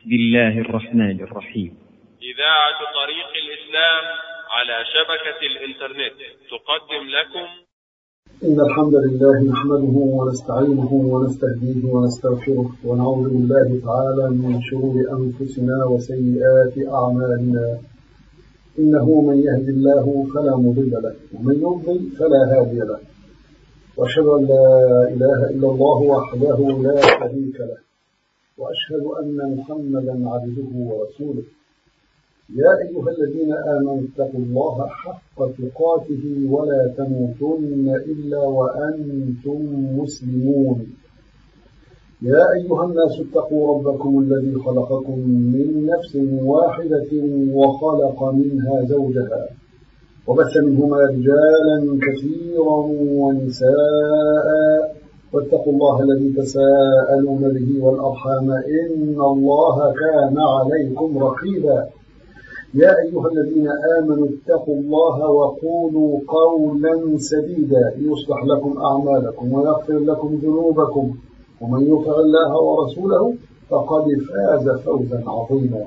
بسم الله الرحمن الرحيم إذاعة طريق الإسلام على شبكة الإنترنت تقدم لكم إن الحمد لله نحمده ونستعينه ونستهديه ونستغفره ونعوذ بالله تعالى من شرور أنفسنا وسيئات أعمالنا إنه من يهد الله فلا مضل له ومن يضلل فلا هادي له وأشهد أن لا إله إلا الله وحده لا شريك له وأشهد أن محمدا عبده ورسوله يا أيها الذين آمنوا اتقوا الله حق تقاته ولا تموتن إلا وأنتم مسلمون يا أيها الناس اتقوا ربكم الذي خلقكم من نفس واحدة وخلق منها زوجها وبث منهما رجالا كثيرا ونساء واتقوا الله الذي تساءلون به والأرحام إن الله كان عليكم رقيبا يا أيها الذين آمنوا اتقوا الله وقولوا قولا سديدا يصلح لكم أعمالكم ويغفر لكم ذنوبكم ومن يطع الله ورسوله فقد فاز فوزا عظيما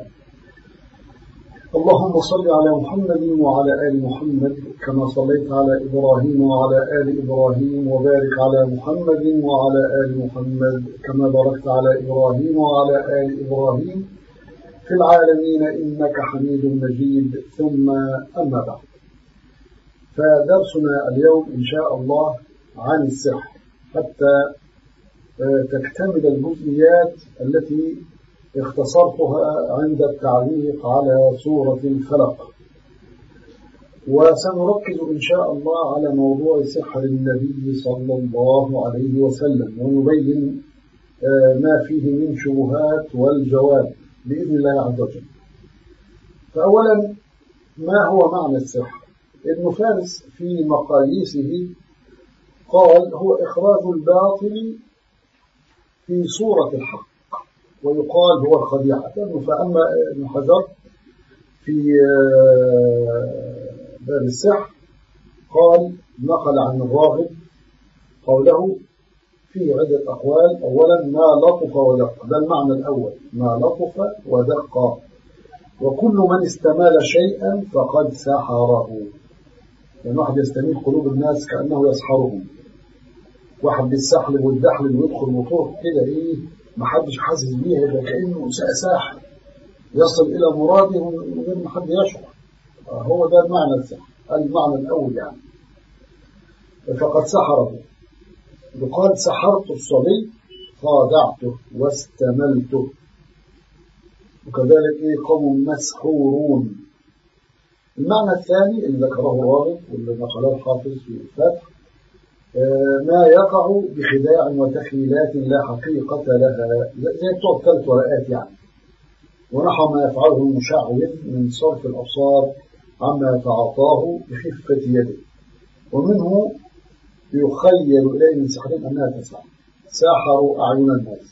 اللهم صل على محمد وعلى آل محمد كما صليت على إبراهيم وعلى آل إبراهيم وبارك على محمد وعلى آل محمد كما باركت على إبراهيم وعلى آل إبراهيم في العالمين إنك حميد مجيد ثم أما بعد فدرسنا اليوم إن شاء الله عن السحر حتى تكتمل الجزئيات التي اختصرتها عند التعليق على سورة الفلق وسنركز إن شاء الله على موضوع سحر النبي صلى الله عليه وسلم ونبين ما فيه من شبهات والجواب بإذن الله عز وجل فأولا ما هو معنى السحر ابن فارس في مقاييسه قال هو إخراج الباطل في صورة الحق ويقال هو الخديعة فأما ابن حجر في باب السحر قال نقل عن الراغب قوله فيه عدة أقوال أولا ما لطف ودق ده المعنى الأول ما لطف ودق وكل من استمال شيئا فقد سحره يعني واحد يستميل قلوب الناس كأنه يسحرهم واحد بالسحل والدحل ويدخل وطرق كده إيه ما حدش حاسس بيها يبقى كأنه ساحر يصل إلى مراده من غير ما حد يشعر هو ده المعنى السحر المعنى الأول يعني فقد سحره يقال سحرت الصبي خادعته واستملته وكذلك ايه قوم مسحورون المعنى الثاني اللي ذكره الراغب واللي نقله الحافظ في الفتح ما يقع بخداع وتخيلات لا حقيقة لها زي بتوع الثلاث ورقات يعني ونحو ما يفعله المشعوذ من صرف الأبصار عما يتعاطاه بخفة يده ومنه يخيل إليه من سحرهم أنها تسعى ساحروا أعين الناس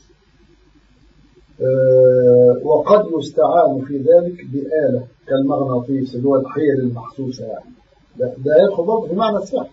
أه وقد يستعان في ذلك بآلة كالمغناطيس اللي هو الحيل المحسوسة يعني ده, ده يدخل برضه في معنى السحر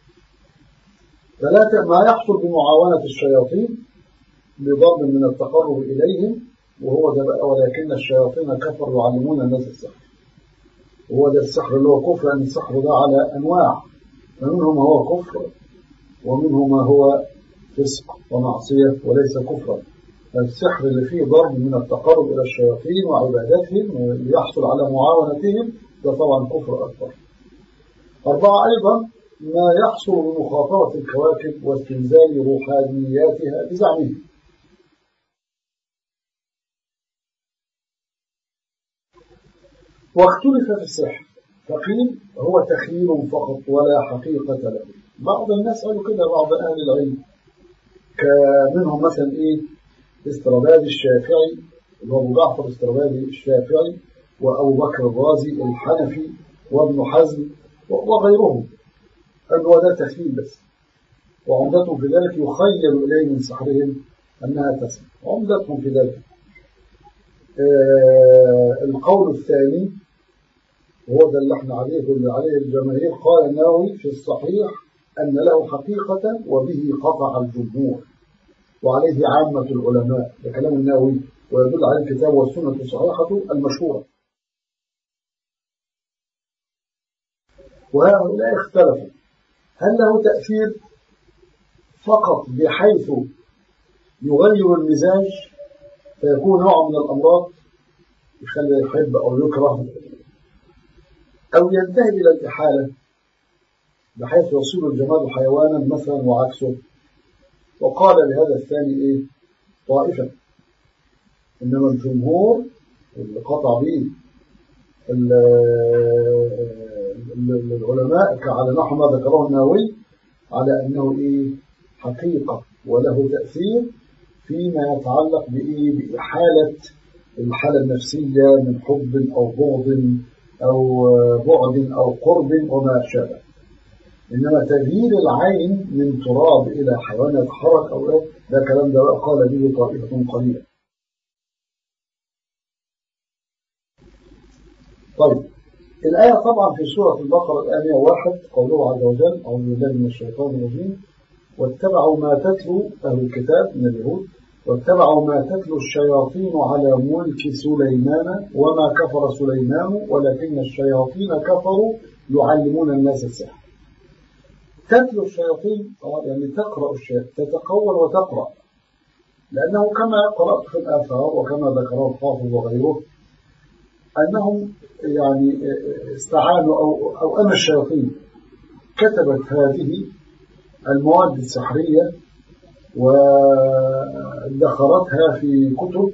ثلاثة ما يحصل بمعاونة الشياطين بضرب من التقرب إليهم وهو ده بقى ولكن الشياطين كفروا يعلمون الناس السحر وهو ده السحر اللي هو كفر أن السحر ده على أنواع فمنهم هو كفر ومنه ما هو فسق ومعصية وليس كفرا السحر اللي فيه ضرب من التقرب إلى الشياطين وعبادتهم ويحصل على معاونتهم ده طبعا كفر أكبر أربعة أيضا ما يحصل بمخاطرة الكواكب واستنزال روحانياتها بزعمهم واختلف في السحر فقيل هو تخيل فقط ولا حقيقة له بعض الناس قالوا كده بعض أهل العلم كمنهم مثلا إيه استرابادي الشافعي اللي هو أبو جعفر استرابادي الشافعي وأبو بكر الرازي الحنفي وابن حزم وغيرهم قال هو ده تخيل بس وعمدتهم في ذلك يخيل إليه من سحرهم أنها تسمع عمدتهم في ذلك آه القول الثاني وهو ده اللي احنا عليه واللي عليه الجماهير قال النووي في الصحيح أن له حقيقة وبه قطع الجمهور وعليه عامة العلماء ده كلام النووي ويدل على الكتاب والسنة الصحيحة المشهورة وهؤلاء اختلفوا هل له تأثير فقط بحيث يغير المزاج فيكون نوع من الأمراض يخلي يحب أو يكره أو ينتهي إلى الإحالة بحيث يصير الجمال حيوانا مثلا وعكسه وقال لهذا الثاني إيه طائفة إنما الجمهور اللي قطع به العلماء على نحو ما ذكره النووي على أنه إيه حقيقة وله تأثير فيما يتعلق بإيه بإحالة الحالة النفسية من حب أو بغض أو بعد أو قرب وما شابه إنما تغيير العين من تراب إلى حيوان يتحرك أو إيه ده كلام ده قال به طائفة قليلة طيب الآية طبعا في سورة البقرة الآية واحد قوله عز وجل أعوذ بالله من الشيطان الرجيم واتبعوا ما تتلو أهل الكتاب من اليهود واتبعوا ما تتلو الشياطين على ملك سليمان وما كفر سليمان ولكن الشياطين كفروا يعلمون الناس السحر تتلو الشياطين يعني تقرأ الشياطين تتقول وتقرأ لأنه كما قرأت في الآثار وكما ذكره الحافظ وغيره أنهم يعني استعانوا أو, أو أن الشياطين كتبت هذه المواد السحرية وادخرتها في كتب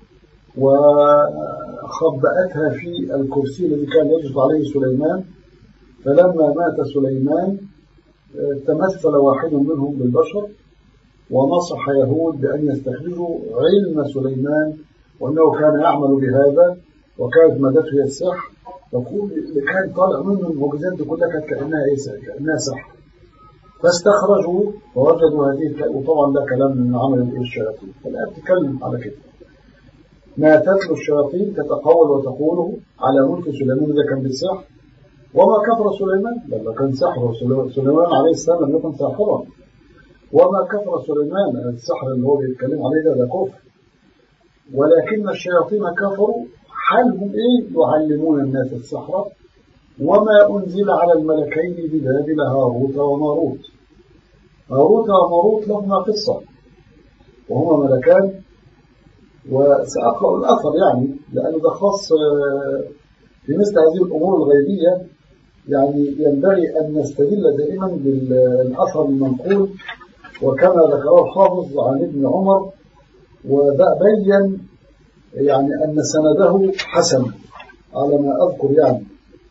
وخبأتها في الكرسي الذي كان يجلس عليه سليمان فلما مات سليمان تمثل واحد منهم بالبشر ونصح يهود بأن يستخرجوا علم سليمان وأنه كان يعمل بهذا وكانت مادته هي السحر يقول اللي كان طالع منه المعجزات دي كلها كانت كأنها إيه كأنها سحر فاستخرجوا ووجدوا هذه وطبعا ده كلام من عمل الشياطين فالآية بتتكلم على كده ما تتلو الشياطين تتقول وتقوله على ملك سليمان إذا كان بالسحر وما كفر سليمان لما كان سحر سليمان عليه السلام لم يكن ساحرا وما كفر سليمان السحر اللي هو بيتكلم عليه ده ده كفر ولكن الشياطين كفروا حالهم ايه يعلمون الناس السحر وما أنزل على الملكين ببابل هاروت وماروت هاروت وماروت لهما قصة وهما ملكان وسأقرأ الأثر يعني لأنه ده خاص في مثل هذه الأمور الغيبية يعني ينبغي أن نستدل دائما بالأثر المنقول وكما ذكره الحافظ عن ابن عمر وبين يعني أن سنده حسن على ما أذكر يعني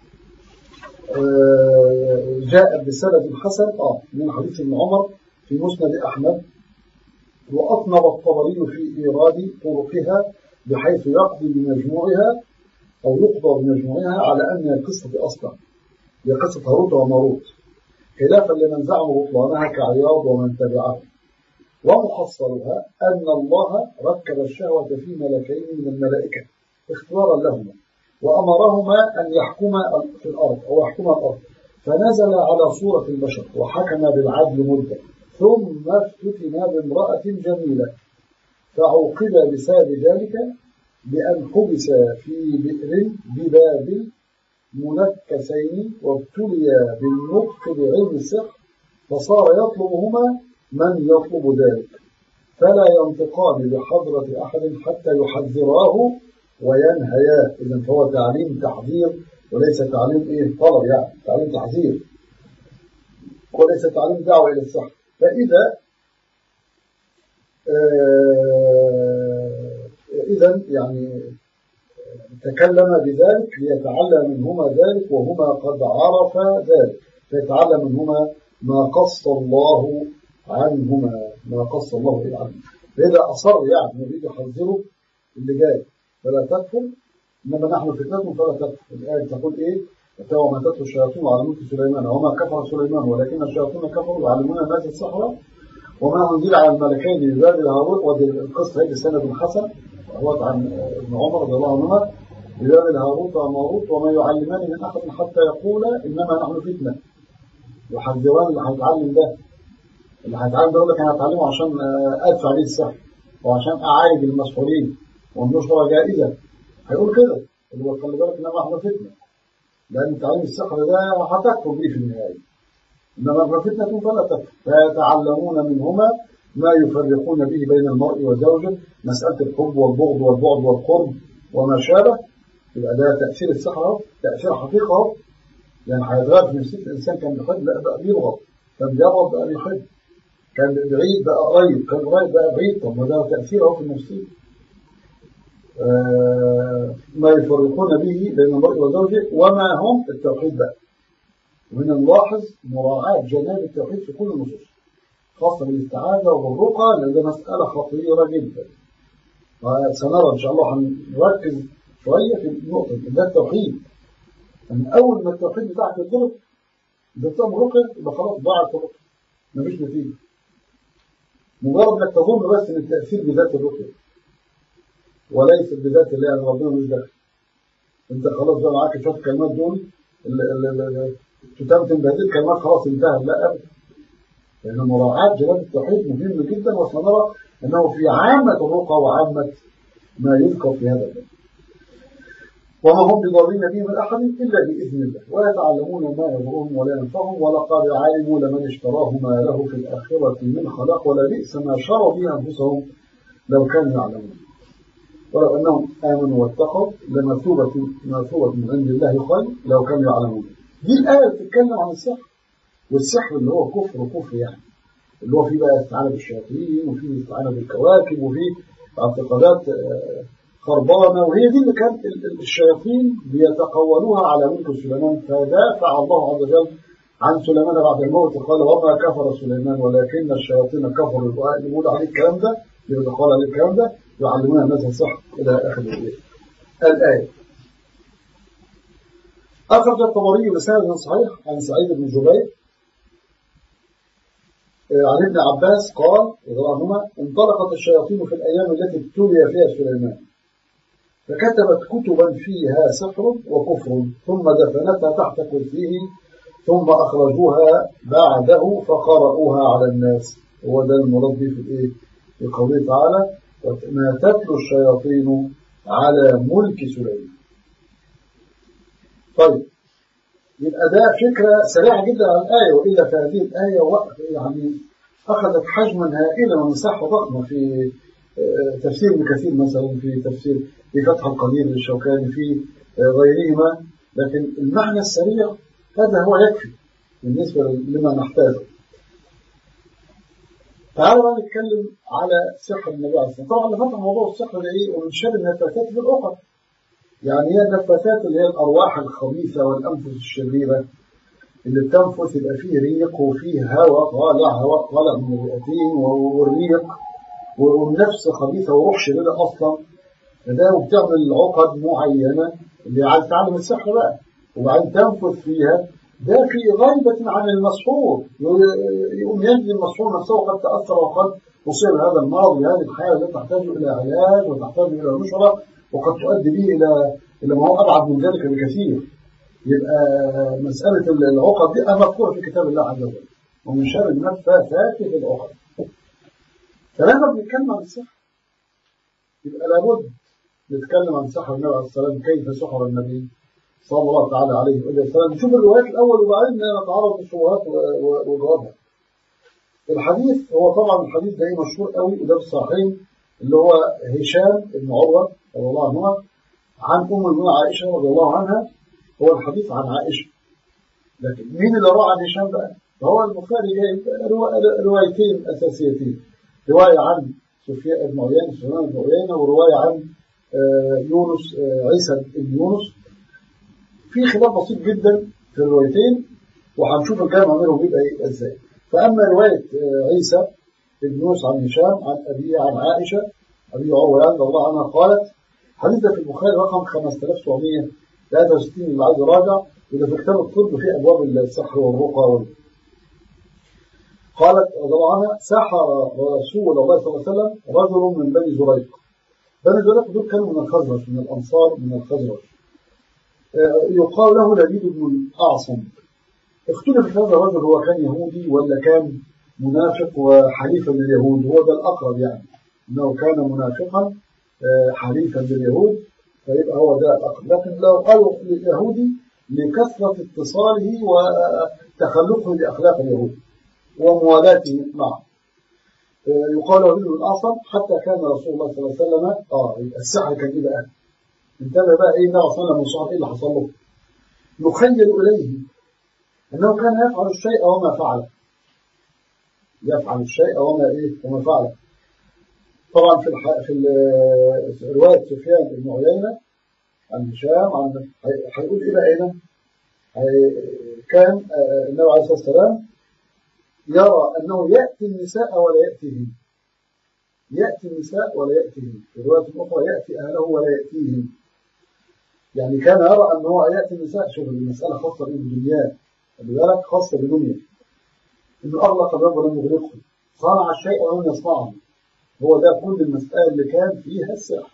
جاء بسند حسن آه من حديث ابن عمر في مسند أحمد وأطنب الطبري في إيراد طرقها بحيث يقضي بمجموعها أو يقضى بمجموعها على أن القصة أصلا هي قصة هاروت وماروت خلافا لمن زعم بطلانها كعياض ومن تبعه ومحصلها أن الله ركب الشهوة في ملكين من الملائكة اختبارا لهما وأمرهما أن يحكما في الأرض أو يحكما الأرض فنزل على صورة البشر وحكم بالعدل مدة ثم افتتنا بامرأة جميلة فعوقب بسبب ذلك بأن حبس في بئر ببابل منكسين وابتلي بالنطق بعلم السحر فصار يطلبهما من يطلب ذلك فلا ينطقان بحضرة أحد حتى يحذراه وينهياه إذا فهو تعليم تحذير وليس تعليم إيه طلب يعني تعليم تحذير وليس تعليم دعوة إلى الصح فإذا آه إذا يعني تكلم بذلك ليتعلم منهما ذلك وهما قد عرفا ذلك فيتعلم منهما ما قص الله عنهما ما قص الله به عنه فإذا أصر يعني يريد يحذره اللي جاي فلا تكفر إنما نحن فتنتهم فلا تكفر الآية تقول إيه اتبعوا ما تتلو الشياطين على ملك سليمان وما كفر سليمان ولكن الشياطين كفروا يعلمون الناس السحر وما أنزل على الملكين ببابل هاروت ودي القصة هي بسند حسن وهو عن ابن عمر رضي الله عنهما ببابل هاروت وماروت وما يعلمان من أحد حتى يقول إنما نحن فتنة يحذران اللي هيتعلم ده اللي هيتعلم ده يقول لك أنا هتعلمه عشان أدفع عليه السحر وعشان أعالج المسؤولين والنشرة جائزة هيقول كده اللي هو خلي بالك إنما إحنا فتنة لأن تعليم السحر ده هتكفر به في النهاية إنما إحنا فتنة فلا تكفر فيتعلمون منهما ما يفرقون به بين المرء وزوجه مسألة الحب والبغض والبعد والقرب وما شابه يبقى ده تأثير السحر اهو تأثير حقيقة اهو يعني هيتغير في نفسية الإنسان كان بيحب لا بقى بيبغض كان بيبغض بقى بيحب كان بعيد بقى قريب كان قريب بقى بعيد طب ما ده تأثير اهو في النفسية آه ما يفرقون به بين المرء وزوجه وما هم التوحيد بقى ومن نلاحظ مراعاة جناب التوحيد في كل النصوص خاصة بالاستعاذة وبالرقى لأن ده مسألة خطيرة جدا سنرى إن شاء الله هنركز شوية في النقطة دي ده التوحيد من أول ما التوحيد بتاعك يتضرب إذا بتعمل رقية يبقى خلاص ضاعت الرقية مفيش نتيجة مجرد إنك تظن بس إن التأثير بذات الرقية وليس بذات الله يعني ربنا مش داخل أنت خلاص بقى معاك شوية الكلمات دول تتمتم بهذه الكلمات خلاص انتهى لا أبدا لأن مراعاة جلال التوحيد مهم جدا وسنرى أنه في عامة الرقى وعامة ما يذكر في هذا الباب وما هم بضارين به من أحد إلا بإذن الله ويتعلمون ما يضرهم ولا ينفعهم ولقد علموا لمن اشتراه ما له في الآخرة من خلاق ولا بئس ما شروا به أنفسهم لو كانوا يعلمون ولو أنهم آمنوا واتقوا لمثوبة مثوبة من عند الله خير لو كانوا يعلمون دي الآية بتتكلم عن السحر والسحر اللي هو كفر وكفر يعني اللي هو فيه بقى استعانة بالشياطين وفيه استعانة بالكواكب وفيه اعتقادات خربانة وهي دي اللي كان الشياطين بيتقولوها على ملك سليمان فدافع الله عز وجل عن سليمان بعد الموت قال وما كفر سليمان ولكن الشياطين كفروا اللي بيقول عليه الكلام ده اللي بيقول عليه الكلام ده يعلمون الناس السحر إلى آخر الآية أخرج الطبري بسند صحيح عن سعيد بن جبير عن ابن عباس قال رضي الله عنهما انطلقت الشياطين في الأيام التي ابتلي فيها سليمان فكتبت كتبا فيها سحر وكفر ثم دفنتها تحت كرسيه ثم أخرجوها بعده فقرأوها على الناس هو ده المراد به في الإيه؟ في قوله تعالى ما تتلو الشياطين على ملك سليمان طيب يبقى ده فكرة سريعة جدا عن الآية وإلا فهذه الآية يعني أخذت حجما هائلا ومساحة ضخمة في تفسير ابن كثير مثلا في تفسير في فتح القدير للشوكاني في غيرهما لكن المعنى السريع هذا هو يكفي بالنسبة لما نحتاجه تعالوا بقى نتكلم على سحر النبي عليه الصلاة والسلام طبعا اللي فتح موضوع السحر ده ايه ومن شر النفاثات في الأخرى يعني هي النفاثات اللي هي الأرواح الخبيثة والأنفس الشريرة اللي بتنفث يبقى فيه ريق وفيه هواء طالع هواء طالع من الرئتين والريق والنفس خبيثة وروح شريرة أصلا فده وبتعمل عقد معينة اللي عايز تعلم السحر بقى وبعدين تنفث فيها ده في غيبة عن المسحور يقوم يجري المسحور نفسه قد تأثر وقد أصيب هذا المرض بهذه الحياة التي تحتاج إلى علاج وتحتاج إلى نشرة وقد تؤدي به إلى إلى ما هو أبعد من ذلك بكثير يبقى مسألة العقد دي مذكورة في كتاب الله عز وجل ومن شر النفاثات في العقد فلما بنتكلم عن السحر يبقى لابد نتكلم عن سحر النبي عليه الصلاة والسلام كيف سحر النبي صلى الله تعالى عليه وسلم نشوف الروايات الأول وبعدين نتعرض للشبهات وجوابها الحديث هو طبعا الحديث ده مشهور قوي وده في الصحيحين اللي هو هشام بن عروة رضي الله عنهما عن أم المؤمنين عائشة رضي الله عنها هو الحديث عن عائشة لكن مين اللي روى عن هشام بقى؟ فهو البخاري جايب روايتين أساسيتين رواية عن سفيان بن عيينة سفيان بن عيينة ورواية عن يونس عيسى بن يونس في خلاف بسيط جدا في الروايتين وهنشوف الكلام عمله بيبقى ايه ازاي فاما روايه عيسى بن يونس عن هشام عن ابيه عن عائشه ابي عروه رضي الله عنها قالت حديث ده في البخاري رقم 5763 اللي عايز يراجع وده في كتاب الطب في ابواب السحر والرقى وال... قالت رضي الله عنها سحر رسول الله صلى الله عليه وسلم رجل من بني زريق بني زريق دول كانوا من الخزرج من الانصار من الخزرج يقال له لبيد بن الأعصم اختلف هذا الرجل هو كان يهودي ولا كان منافق وحليفا لليهود هو ده الأقرب يعني أنه كان منافقا آه، حليفا باليهود فيبقى هو ده الأقل لكن لو قالوا لليهودي لكثرة اتصاله وتخلقه بأخلاق اليهود وموالاته معه آه، يقال له ابن الأعصم حتى كان رسول الله صلى الله عليه وسلم اه السحر كان ايه بقى؟ انتبه بقى ايه النبي صلى الله عليه وسلم ايه اللي حصل له؟ يخيل اليه انه كان يفعل الشيء وما فعل يفعل الشيء وما ايه وما فعل طبعا في الح... في, ال... في روايه سفيان بن عيينه عن هشام عن هيقول ايه بقى هنا؟ كان آه، النبي عليه الصلاه والسلام يرى أنه يأتي النساء ولا يأتيهم يأتي النساء ولا يأتيهم في رواية أخرى يأتي أهله ولا يأتيهم يعني كان يرى أنه يأتي النساء شوف المسألة خاصة بالدنيا خلي بالك خاصة بدنيا إنه أغلق الباب ولم يغلقه صنع الشيء ولم يصنعه هو ده كل المسألة اللي كان فيها السحر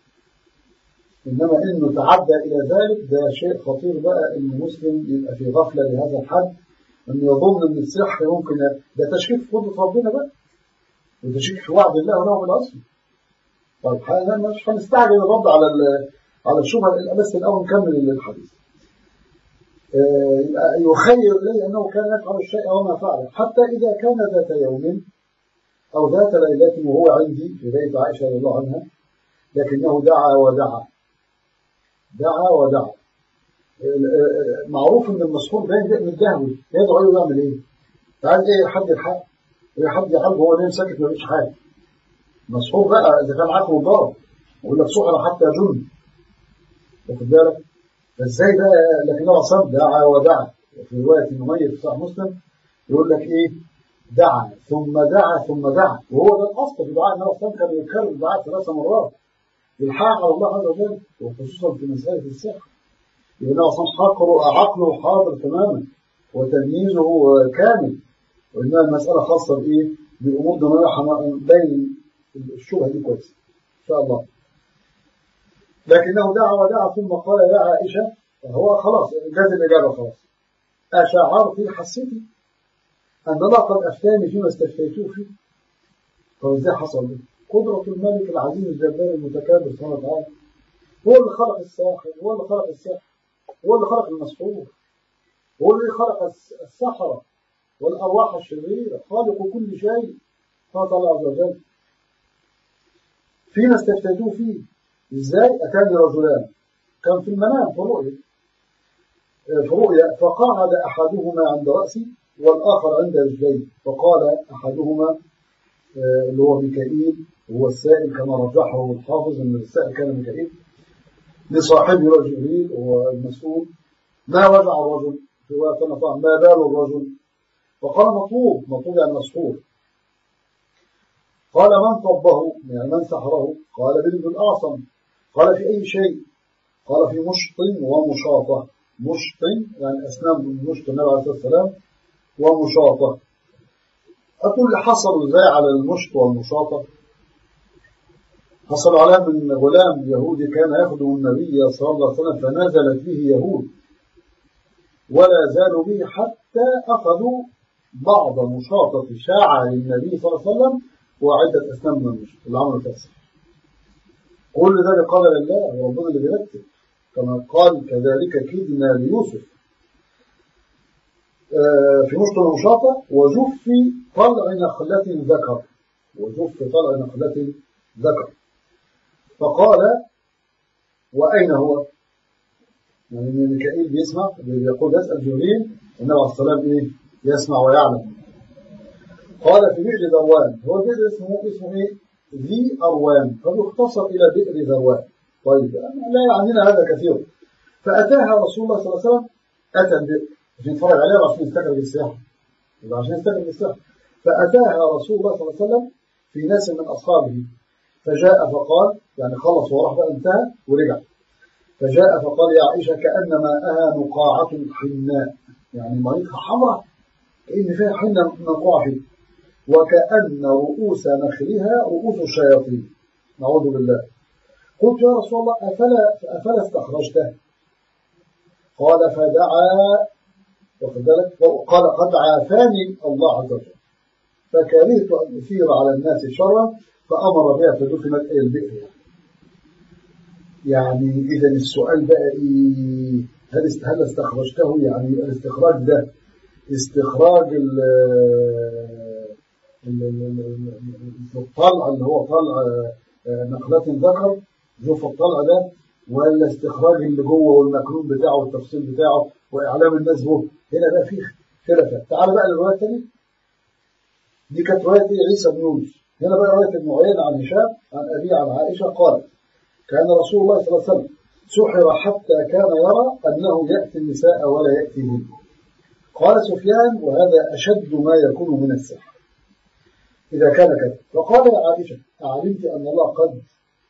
إنما إنه تعدى إلى ذلك ده شيء خطير بقى إن المسلم يبقى في غفلة لهذا الحد أن يظن أن السحر ممكن ده تشكيك في قدرة ربنا بقى وتشكيك في وعد الله ونعم الأصل طيب احنا مش هنستعجل الرد على على الشبهة بس الأول نكمل الحديث آه، يخير إليه أنه كان يفعل الشيء وما فعل حتى إذا كان ذات يوم أو ذات ليلة وهو عندي في بيت عائشة رضي الله عنها لكنه دعا ودعا دعا ودعا معروف ان المسحور ده متدهوي يدعو له يعمل ايه؟ عايز ايه حد الحق حد يحب هو نايم ساكت ما فيش حاجه مسحور بقى اذا كان عقله ضار يقول لك سحر حتى جن واخد بالك فازاي بقى لكن هو صد دعا ودعا وفي روايه نمير في صحيح مسلم يقول لك ايه دعا ثم دعا ثم دعا وهو ده الاصل في دعاء النبي صلى كان يكرر الدعاء ثلاث مرات الحاق على الله عز وجل وخصوصا في مسائل السحر يبقى أصلا عقله عقله حاضر تماما وتمييزه كامل وإنها المسألة خاصة بإيه؟ بأمور دنيا بين الشبهة دي كويس إن شاء الله لكنه دعا ودعا ثم قال يا عائشة هو خلاص جاز الإجابة خلاص أشعرت حسيتي أن الله قد أفتاني فيما استفتيته فيه طب إزاي حصل ده؟ قدرة الملك العزيز الجبار المتكبر سبحانه وتعالى هو اللي خلق الساحر هو اللي خلق الساحر هو اللي خلق المسحور هو اللي خلق السحرة والأرواح الشريرة خالق كل شيء قال الله عز وجل فيما استفتدوا فيه ازاي أتاني رجلان كان في المنام في الرؤيا في رؤيا فقعد أحدهما عند رأسي والآخر عند رجلي فقال أحدهما آه، اللي هو ميكائيل هو السائل كما رجحه الحافظ أن السائل كان ميكائيل لصاحبه جبريل والمسؤول ما وجع الرجل في رواية ما بال الرجل فقال مطلوب مطلوب يعني مسحور قال من طبه يعني من سحره قال بنت الأعصم قال في أي شيء قال في مشط ومشاطة مشط يعني أسنان مشط النبي عليه الصلاة والسلام ومشاطة أقول حصلوا ازاي على المشط والمشاطة حصل على من غلام يهودي كان يخدم النبي صلى الله عليه وسلم فنزلت به يهود ولا زالوا به حتى أخذوا بعض مشاطة شاعر النبي صلى الله عليه وسلم وعدة أسنان من المشط اللي عملوا تأثير كل ده بقدر الله وربنا اللي بيرتب كما قال كذلك كدنا ليوسف آه، في مشط المشاطة وجف طلع نخلة ذكر وجف طلع نخلة ذكر فقال وأين هو يعني ميكائيل بيسمع بيقول يسأل جبريل النبي عليه الصلاة والسلام إيه يسمع ويعلم قال في بئر ذروان هو بئر اسمه اسمه إيه ذي أروان فبيختصر إلى بئر ذروان طيب لا يعنينا هذا كثير فأتاها رسول الله صلى الله عليه وسلم أتى البئر عشان يتفرج عليها عشان يستقبل السياحة عشان يستقبل السياحة فأتاها رسول الله صلى الله عليه وسلم في ناس من أصحابه فجاء فقال يعني خلص وراح بقى انتهى ورجع فجاء فقال يا عائشة كأن ماءها نقاعة حناء يعني مريضها حمراء كأن فيها حنة منقوعة فيه وكأن رؤوس نخلها رؤوس الشياطين نعوذ بالله قلت يا رسول الله أفلا, أفلا استخرجته قال فدعا واخد بالك قال قد عافاني الله عز وجل فكرهت أن أثير على الناس شرا فأمر بها فدفنت إلى البئر يعني إذا السؤال بقى إيه هل هل استخرجته يعني الاستخراج ده استخراج ال الطلع اللي هو طلع نقلات ذكر جوف الطلع ده ولا استخراج اللي جوه والمكنون بتاعه والتفصيل بتاعه واعلام الناس به هنا بقى فيه خلافات تعال بقى للروايه الثانيه دي كانت روايه عيسى بن يونس هنا بقى روايه ابن عيينه عن هشام عن ابي عن عائشه قالت كان رسول الله صلى الله عليه وسلم سحر حتى كان يرى انه ياتي النساء ولا ياتيهن قال سفيان وهذا اشد ما يكون من السحر اذا كان كذا فقال يا عائشه اعلمت ان الله قد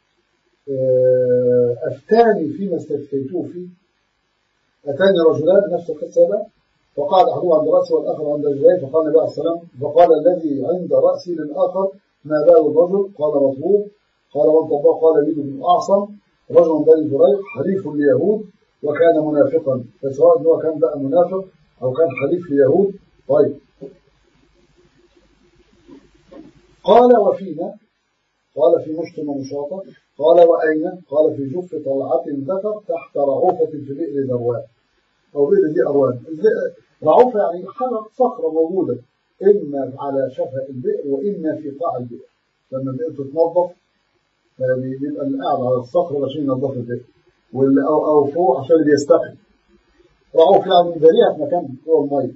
أفتاني فيما استفتيته فيه أتاني رجلان نفس القصة فقعد أحدهما عند رأسي والآخر عند رجليه فقال النبي عليه السلام فقال الذي عند رأسي للآخر ما بال الرجل قال مطلوب قال من طبق قال يريد بن أعصم رجل من بني فريق حليف اليهود وكان منافقا فسواء هو كان بقى منافق أو كان حليف اليهود طيب قال وفينا قال في مشط ومشاطة قال وأين قال في جف طلعة ذكر تحت رعوفة في بئر ذروان أو بئر دي أروان رعوفة يعني حلق صخرة موجودة إما على شفة البئر وإما في قاع البئر لما البئر تتنظف بيبقى اللي قاعد على الصخرة عشان ينظف البئر واللي أو, أو فوق عشان بيستقي رعوف يعني ذريعة في مكان فوق المية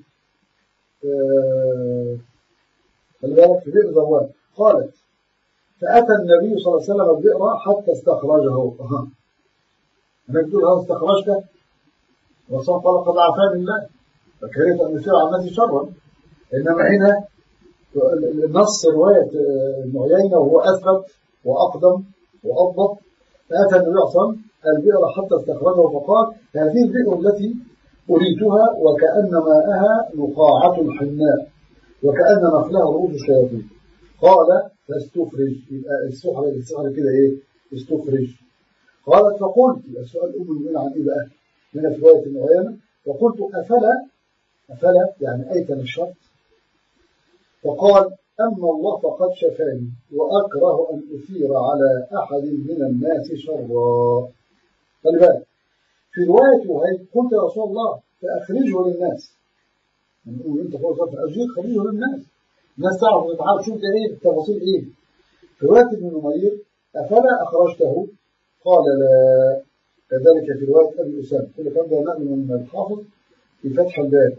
خلي بالك في بئر ذروان قالت فأتى النبي صلى الله عليه وسلم البئر حتى استخرجه أنا تقول هذا استخرجته وصف قال قد عافاني الله فكرهت أن يصير على الناس شرا إنما هنا نص رواية معينة وهو أثبت وأقدم وأضبط فأتى النبي صلى الله عليه وسلم البئر حتى استخرجه فقال هذه البئر التي أريتها وكأن ماءها نقاعة الحناء وكأن نخلها رؤوس الشياطين قال فاستخرج يبقى السحر السحر كده ايه استخرج قالت فقلت السؤال ام المؤمنين عن ايه بقى هنا في روايه معينه فقلت افلا افلا يعني ايتم الشرط فقال اما الله فقد شفاني واكره ان اثير على احد من الناس شرا خلي بالك في روايه وهيب قلت يا رسول الله فاخرجه للناس نقول انت فوق فاخرجه خرجه للناس الناس تعرف وتتعرف شوف ده ايه التفاصيل ايه في روايه ابن نمير افلا اخرجته قال لا كذلك في روايه ابي اسامه كل كان ده نقل من الحافظ في فتح الباب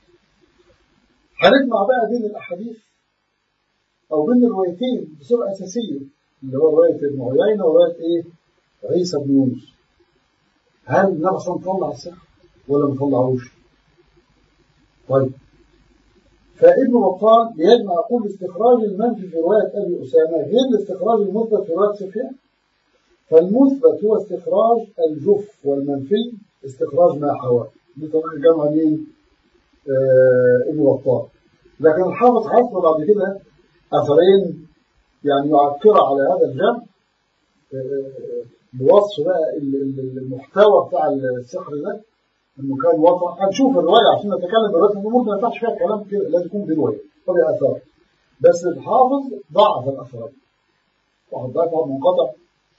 هنجمع بقى بين الاحاديث او بين الروايتين بصوره اساسيه اللي هو روايه ابن عيينه وروايه ايه عيسى بن يونس هل النبي صلى الله عليه وسلم طلع السحر ولا ما طلعوش؟ طيب فابن بطال بيجمع يقول استخراج المنفي في رواية أبي أسامة غير الاستخراج المثبت في رواية سفيان فالمثبت هو استخراج الجف والمنفي استخراج ما حوى دي طبعا جمع مين؟ آه ابن بطال لكن الحافظ حصل بعد كده أثرين يعني يعكر على هذا الجمع آه بوصف بقى المحتوى بتاع السحر ده انه كان وطن هنشوف الروايه عشان نتكلم دلوقتي الامور ما ينفعش فيها كلام كده لازم يكون في روايه طب اثار بس الحافظ ضعف الاثار واحد ضعف واحد منقطع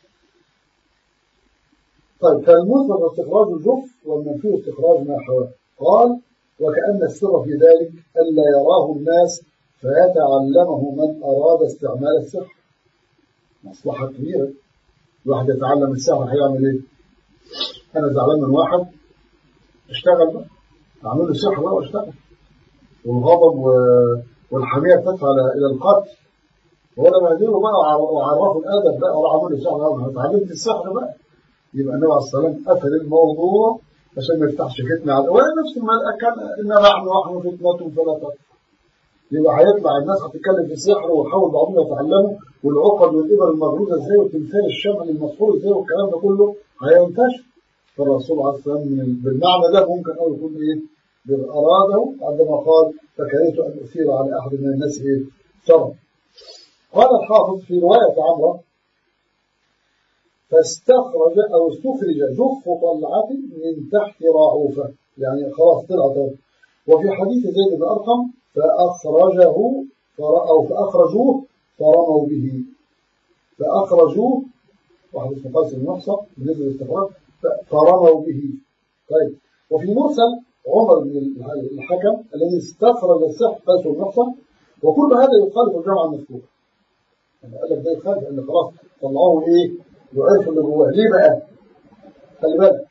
طيب فالمثبت استخراج الجف والمنفي استخراج ما حواه قال وكأن السر في ذلك ألا يراه الناس فيتعلمه من أراد استعمال السحر مصلحة كبيرة الواحد يتعلم السحر هيعمل ايه؟ أنا زعلان من واحد اشتغل بقى اعمل له سحر بقى واشتغل والغضب والحمية تدفع الى القتل وانا بهدله بقى وعرفه الادب بقى وراح اعمل له سحر انا اتعلمت السحر بقى يبقى النبي عليه الصلاه والسلام قفل الموضوع عشان ما يفتحش فتنه على ولا نفس ما كان ان نحن نحن فتنه فلا تكفر يبقى هيطلع الناس هتتكلم في السحر ويحاول بعضهم يتعلموا والعقد والابر المغروزه ازاي والتمثال الشمل المسحور ازاي والكلام ده كله هينتشر فالرسول عليه الصلاه والسلام بالمعنى ده ممكن أو يكون إيه أراده عندما قال فكرهت أن أثير على أحد من الناس إيه شرا قال الحافظ في رواية عمرو فاستخرج أو استخرج جف طلعة من تحت راعوفة يعني خلاص طلعت وفي حديث زيد بن أرقم فأخرجه أو فأخرجوه فرموا به فأخرجوه واحد اسمه قيس بن محصن بالنسبة للاستخراج فرموا به طيب وفي مرسل عمر بن الحكم الذي استخرج السحر قيس بن محصن وكل هذا يخالف الجمع المذكور يعني قال لك ده يخالف ان خلاص طلعوه ايه يعرف اللي جواه ليه بقى خلي بالك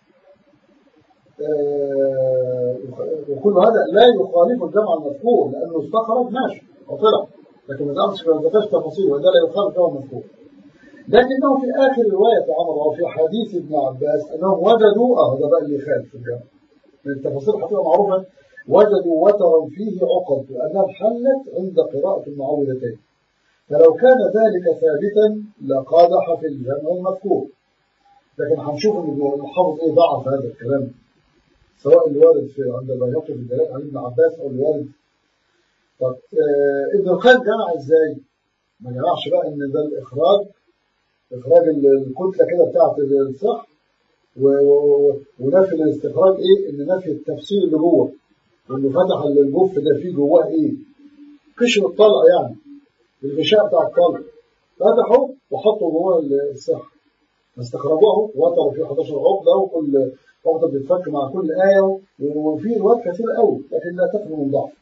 آه وكل هذا لا يخالف الجمع المذكور لانه استخرج ماشي وطلع لكن ما تعرفش ما ذكرش تفاصيل وده لا يخالف الجمع المذكور لكنه في اخر روايه عمر وفي حديث ابن عباس انهم وجدوا اه ده بقى اللي يخالف في الجمع من التفاصيل حقيقه معروفه وجدوا وترا فيه عقد لانها حلت عند قراءه المعوذتين فلو كان ذلك ثابتا لقادح في الجمع المذكور لكن هنشوف ان الحافظ ايه ضعف هذا الكلام سواء اللي وارد في عند البيهقي في الدلالات عن ابن عباس او اللي وارد طب آه ابن القيم جمع ازاي؟ ما جمعش بقى ان ده الاخراج اخراج الكتله كده بتاعت الصح ونفي الاستخراج ايه؟ ان نفي التفسير اللي جوه انه فتح الجف ده فيه جواه ايه؟ قشر الطلع يعني الغشاء بتاع الطلع فتحوا وحطوا جواه الصح فاستخرجوه وطروا فيه 11 عقده وكل عقده بتتفك مع كل ايه وفي روايات كثيره قوي لكن لا تخلو من ضعف.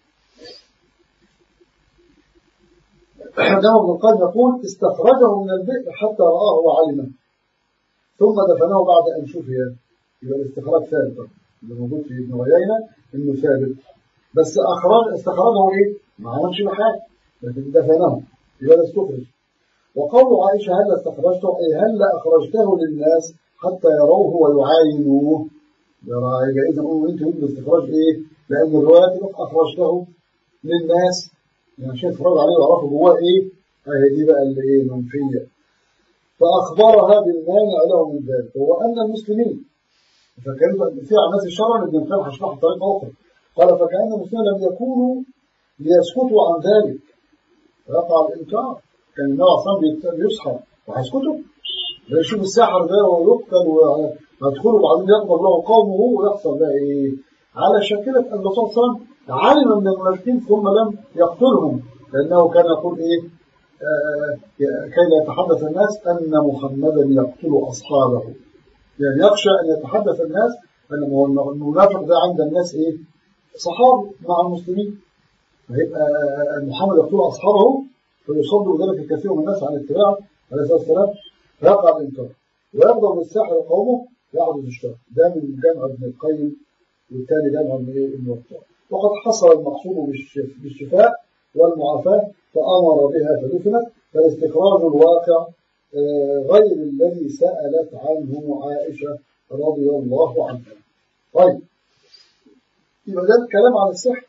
عندما ابن القيم يقول استخرجه من البئر حتى رآه وعلمه ثم دفنه بعد أن شفي يبقى الاستخراج ثابت اللي موجود في ابن عيينة إنه ثابت بس أخرج استخرجه إيه؟ ما عملش بحاجة لكن دفنه يبقى ده استخرج وقول عائشة هل استخرجته أي هل أخرجته للناس حتى يروه ويعاينوه يبقى إذا قولوا أنتوا الاستخراج إيه؟ لأن الروايات أخرجته للناس يعني عشان يتفرجوا عليه ويعرفوا جواه ايه اهي دي بقى اللي ايه منفيه فاخبرها بالمانع له من ذلك هو ان المسلمين فكان في عناس الشرع ابن القيم هشرحها بطريقه اخرى قال فكان المسلمين لم يكونوا ليسكتوا عن ذلك فيقع الانكار كان النبي عليه الصلاه بيسحر وهيسكتوا يشوف الساحر ده ويقتل ويدخلوا وبعدين يقبل له قومه ويحصل بقى ايه على شاكله الرسول صلى الله عليه وسلم علم من المنافقين ثم لم يقتلهم لأنه كان يقول إيه آه كي لا يتحدث الناس أن محمدا يقتل أصحابه يعني يخشى أن يتحدث الناس أن المنافق ده عند الناس إيه صحابه مع المسلمين فيبقى محمد يقتل أصحابه فيصد ذلك الكثير من الناس عن اتباعه عليه الصلاة والسلام فيقع الإنكار ويغضب بالساحر قومه يعبد الشر ده من جمع ابن القيم والثاني جمع ابن الوقت وقد حصل المقصود بالشفاء والمعافاة فأمر بها فدفنت فالاستخراج الواقع غير الذي سألت عنه عائشة رضي الله عنها طيب يبقى ده الكلام عن السحر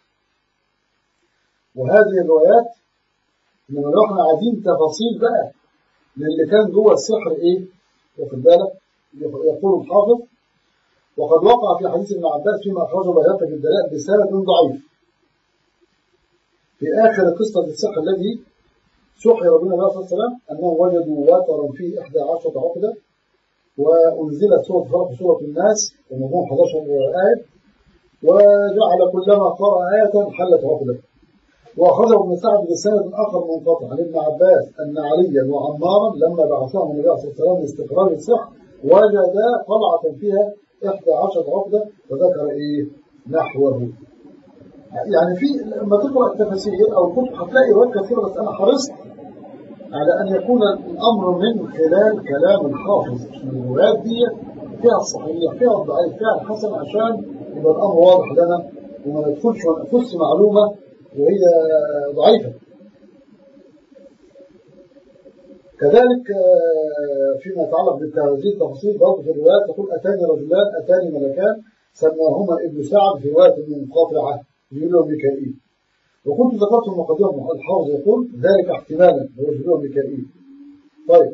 وهذه الروايات لما لو احنا عايزين تفاصيل بقى للي كان جوه السحر ايه واخد بالك يقول الحافظ وقد وقع في حديث ابن عباس فيما أخرجه بيهقي في الدلائل بسند ضعيف في آخر قصة السحر الذي سحر بنا عليه الصلاة والسلام أنهم وجدوا وترا فيه 11 عقدة وأنزلت سورة فرق سورة الناس ومضمون 11 آية وجعل كلما قرأ آية حلت عقدة وأخرجه ابن سعد بسند آخر منقطع عن ابن عباس أن عليا وعمارا لما بعثهم النبي عليه الصلاة والسلام لاستقرار السحر وجدا طلعة فيها إحدى عشرة عقدة وذكر إيه نحوه يعني في لما تقرأ التفاسير أو الكتب هتلاقي روايات كثيرة بس أنا حرصت على أن يكون الأمر من خلال كلام الحافظ الروايات دي فيها الصحيح فيها الضعيف فيها الحسن عشان يبقى الأمر واضح لنا وما ندخلش ونفس معلومة وهي ضعيفة كذلك فيما يتعلق بالتهذيب تفاصيل برضه في الروايات تقول أتاني رجلان أتاني ملكان سماهما ابن سعد في رواية منقطعة جبريل وميكائيل وكنت ذكرت المقدمة الحافظ يقول ذلك احتمالا هو جبريل وميكائيل طيب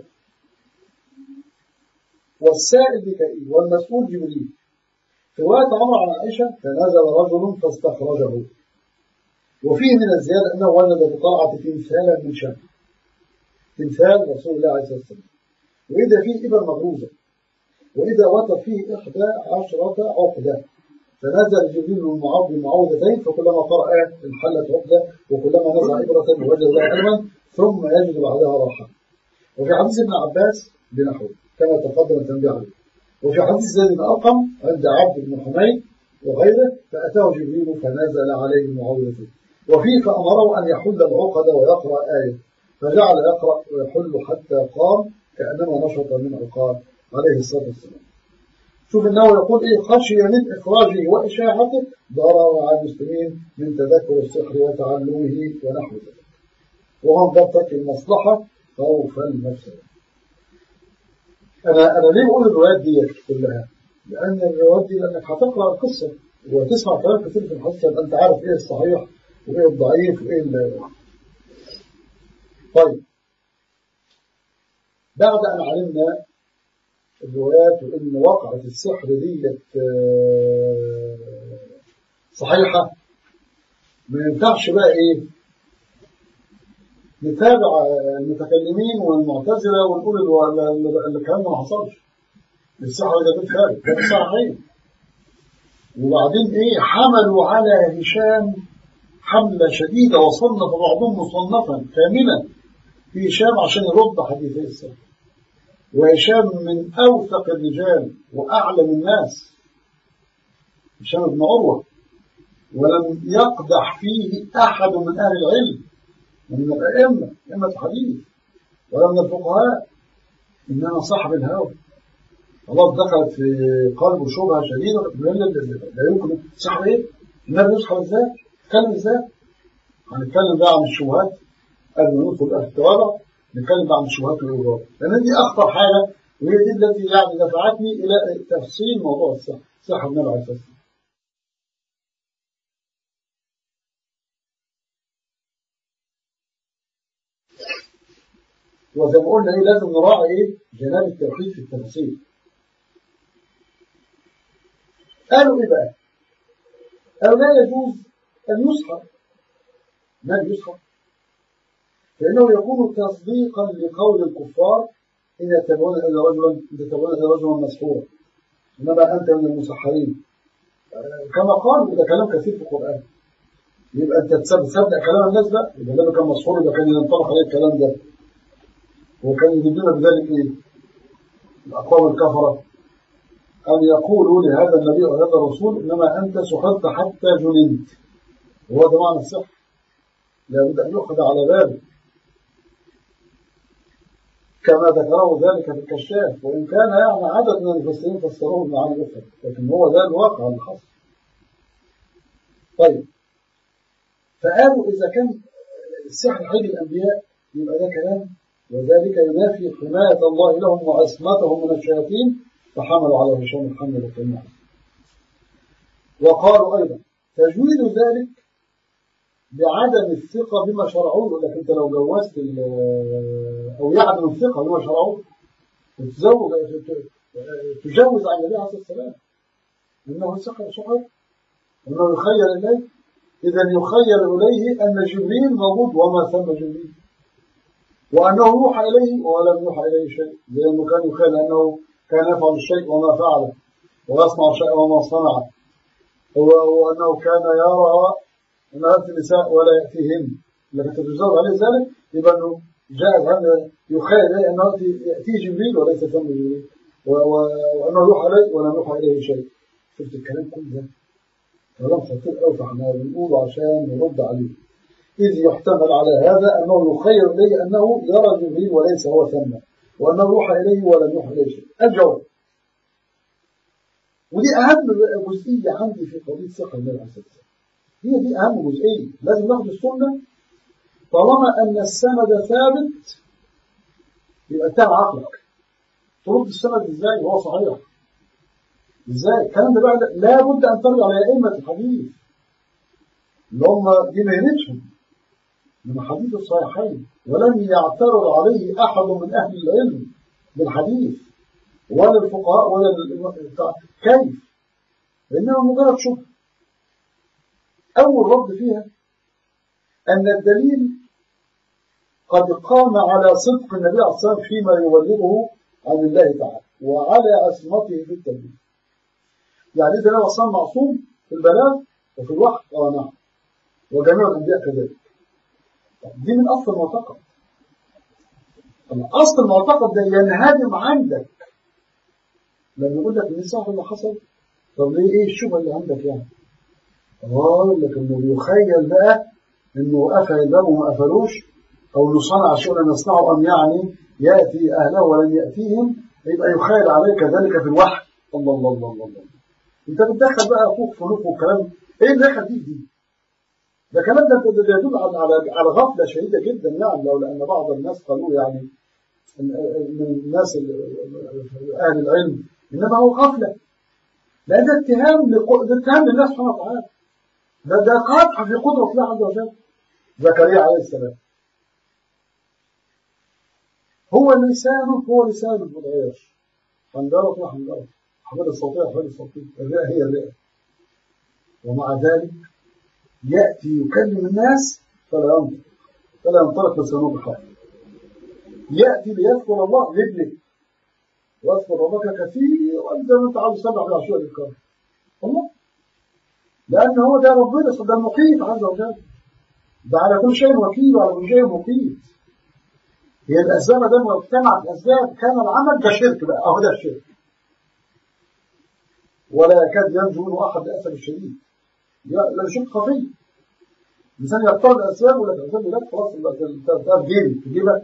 والسائل ميكائيل والمسؤول جبريل في رواية عمر عن عائشة فنزل رجل فاستخرجه وفيه من الزيادة أنه وجد بطلعة تمثالا من شمس تمثال رسول الله عليه الصلاة والسلام وإذا فيه إبر مغروزة وإذا وتر فيه إحدى عشرة عقدة فنزل جبريل المعوذ بمعوذتين فكلما قرأ انحلت عقدة وكلما نزع إبرة وجد لها علما ثم يجد بعدها راحة وفي حديث ابن عباس بنحو كما تقدم التنبيه عليه وفي حديث زيد بن أرقم عند عبد بن حميد وغيره فأتاه جبريل فنزل عليه معوذته وفيه فأمره أن يحل العقد ويقرأ آية فجعل يقرأ ويحل حتى قام كأنما نشط من عقاب عليه الصلاة والسلام شوف انه يقول ايه خشي من اخراجه واشاعته ضرر على المسلمين من تذكر السحر وتعلمه ونحو ذلك وهم ترك المصلحة خوف المفسدة انا انا ليه بقول الروايات دي كلها لان الروايات دي لانك هتقرا القصه وتسمع كلام كتير في الحصه انت عارف ايه الصحيح وايه الضعيف وايه ال طيب بعد ان علمنا الروايات وان وقعة السحر ديت صحيحة ما ينفعش بقى ايه نتابع المتكلمين والمعتزلة ونقول اللي الكلام ده ما حصلش السحر ده غير خارج ده صحيح وبعدين ايه حملوا على هشام حملة شديدة وصنف بعضهم مصنفا كاملا في هشام عشان يرد حديثي السحر وهشام من أوثق الرجال وأعلم الناس هشام بن عروة ولم يقدح فيه أحد من أهل العلم ومن الأئمة أئمة الحديث ولا من الفقهاء إنما صاحب الهوى خلاص دخلت في قلبه شبهة شديدة لا يمكن صاحب إيه؟ النبي يصحى إزاي؟ يتكلم إزاي؟ هنتكلم بقى عن الشبهات قبل ما ندخل في التوابع نتكلم عن الشبهات والإضرار لأن دي أخطر حاجة وهي دي التي يعني دفعتني إلى تفصيل موضوع السحر سحر النبي عليه الصلاة والسلام وزي ما قلنا ايه لازم نراعي ايه جناب التوحيد في التفاصيل قالوا ايه بقى قالوا لا يجوز ان يسحر ما يسحر فإنه يكون تصديقا لقول الكفار إن يتبعون إلا رجلا يتبعون إلا رجلا مسحورا إنما أنت من المسحرين كما قال وده كلام كثير في القرآن يبقى أنت تصدق كلام الناس بقى يبقى النبي كان مسحور يبقى كان ينطبق عليه الكلام ده وكان يجدون بذلك إيه؟ الأقوام الكفرة أن يقولوا لهذا النبي أو هذا الرسول إنما أنت سحرت حتى جننت وهو ده معنى السحر لابد أن يؤخذ على باله كما ذكره ذلك في الكشاف وإن كان يعني عدد من المفسرين فسروه بمعاني أخرى لكن هو ده الواقع اللي حصل طيب فقالوا إذا كان السحر حج الأنبياء يبقى ده كلام وذلك ينافي حماية الله لهم وعصمتهم من الشياطين فحملوا على هشام الحمل والكلمة وقالوا أيضا تجويد ذلك بعدم الثقة بما شرعوه لك أنت لو جوزت أو يعدم الثقة بما شرعوه تتزوج تجوز عن النبي عليه الصلاة والسلام إنه سحر سحر إنه يخيل إليه إذا يخيل إليه أن جبريل موجود وما ثم جبريل وأنه يوحى إليه ولم يوحى إليه شيء لأنه كان يخيل أنه كان يفعل الشيء وما فعله ويصنع الشيء وما صنعه وأنه كان يرى أن هذه النساء ولا يأتيهن لكن تتجاوز عليه ذلك يبقى أنه جاء هذا يخيل إليه أنه يأتيه جبريل وليس ثم جبريل وأنه يوحى إليه ولم يوحى إليه شيء شفت الكلام كل ده كلام خطير قوي فاحنا بنقوله عشان نرد عليه إذ يحتمل على هذا أنه يخير إليه أنه يرى جبريل وليس هو ثم وأنه يوحى إليه ولم يوحى إليه شيء الجواب ودي أهم جزئية عندي في قضية ثقة النبي عليه الصلاة والسلام هي دي أهم جزئية لازم ناخد السنة طالما أن السند ثابت يبقى اتهم عقلك ترد السند إزاي وهو صحيح إزاي الكلام ده بقى لابد أن ترجع لأئمة الحديث اللي هم دي مهنتهم من حديث الصحيحين ولم يعترض عليه أحد من أهل العلم بالحديث ولا الفقهاء ولا كيف لأنها مجرد شبهة أول رد فيها أن الدليل قد قام على صدق النبي عليه الصلاة والسلام فيما يبلغه عن الله تعالى وعلى عصمته في التبليغ يعني إذا النبي صلى معصوم في البلاغ وفي الوحي اه نعم وجميع الأنبياء كذلك دي من أصل المعتقد أصل المعتقد ده ينهدم عندك لما يقول لك ان صح اللي حصل طب ليه ايه الشبهه اللي عندك يعني؟ اه يقول لك انه بيخيل بقى انه قفل الباب وما قفلوش او انه صنع شيء لم يصنعه ام يعني ياتي اهله ولم ياتيهم يبقى يخيل عليك ذلك في الوحي الله الله الله الله, الله. انت بتدخل بقى اخوك فلوك والكلام ايه اللي دخل دي دي؟ ده كلام ده ده يدل على على على غفله شديده جدا يعني لو لان بعض الناس قالوا يعني من الناس اهل العلم انما هو غفله لان ده اتهام ده اتهام لله سبحانه وتعالى ده ده قدح في قدره الله عز وجل زكريا عليه السلام هو لسانه هو لسانه ما اتغيرش حنجره ما حنجره حمد الصوتيه حمد الصوتيه الرئه هي الرئه ومع ذلك يأتي يكلم الناس فلا ينطق فلا ينطلق لسانه بحال يأتي ليذكر الله رجلك واذكر ربك كثير وانت ما انت عاوز تسبح بالعشوائي الكرم الله لأن هو ده ربنا ده المقيت عز وجل ده على كل شيء وكيل وعلى كل شيء مقيت هي الأسباب ده لو اجتمعت الأسباب كان العمل ده شرك بقى أهو ده الشرك ولا يكاد ينجو منه أحد للأسف الشديد لا شرك خفي الإنسان يختار الأسباب ولا تأخذ لك خلاص الأسباب جيبك في جيبك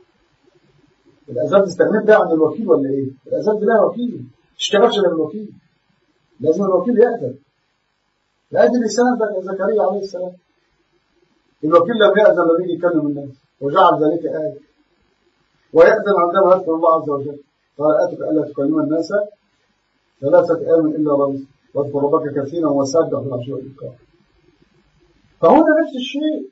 الأسباب تستغنيت بقى عن الوكيل ولا إيه؟ الأسباب دي لها وكيل ما تشتغلش غير الوكيل لازم الوكيل يأذن لأجل لسان زكريا عليه السلام الوكيل لم يأذن لم يجي يكلم الناس وجعل ذلك آية ويأذن عندما يذكر الله عز وجل قال أتك ألا تكلم الناس ثلاثة أيام إلا رمز واذكر ربك كثيرا وسبح بالعشي والإبكار فهنا نفس الشيء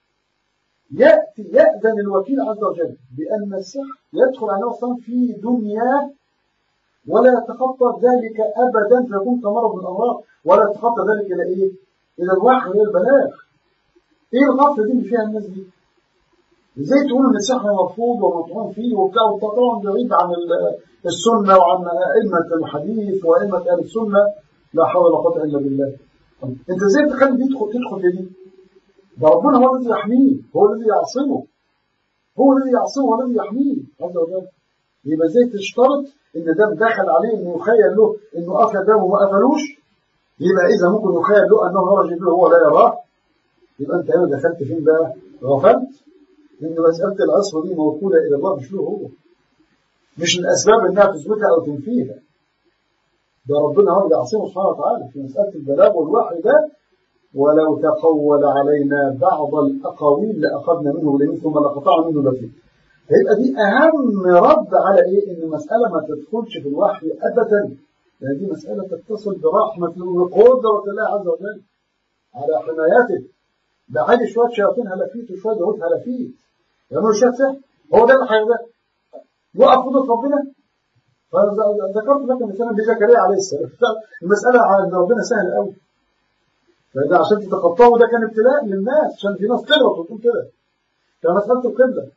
يأتي يأذن الوكيل عز وجل بأن السحر يدخل عليه أصلا في دنياه ولا يتخطى ذلك أبدا فيكون كمرض من الأمراض ولا يتخطى ذلك إلى إيه؟ إلى الوحي وإلى البلاغ إيه الغفلة دي اللي فيها الناس دي؟ ازاي تقولوا ان السحر مرفوض ومطعون فيه وبتاع طبعا بعيد عن السنه وعن ائمه الحديث وائمه اهل السنه لا حول ولا قوه الا بالله انت ازاي تخلي دي تدخل تدخل دي ده ربنا هو الذي يحميه هو الذي يعصمه هو الذي يعصمه هو الذي يحميه عز وجل يبقى ازاي تشترط ان ده دخل عليه انه يخيل له انه قفل دمه وما قفلوش يبقى اذا ممكن يخيل له انه خرج به هو لا يراه يبقى انت هنا دخلت فين بقى غفلت ان مساله العصر دي موكوله الى الله مش له هو مش الاسباب انها تثبتها او تنفيها ده ربنا هو اللي يعصمه سبحانه وتعالى في مساله البلاغ والوحي ده ولو تقول علينا بعض الاقاويل لاخذنا منه باليمين ثم لقطعنا منه الوثيق فيبقى دي اهم رد على ايه ان المساله ما تدخلش في الوحي ابدا لان دي مساله تتصل برحمه وقدره الله عز وجل على حمايته ده عادي شويه شياطين هلافيت وشويه داوود هلافيت يعملوا شويه سحر هو ده اللي ده يقف قدره ربنا فذكرت لك مثلا بزكريا عليه السلام المساله عند ربنا سهله قوي فده عشان تتخطاه ده كان ابتلاء للناس عشان في ناس تغلط وتقول كده كمساله القبله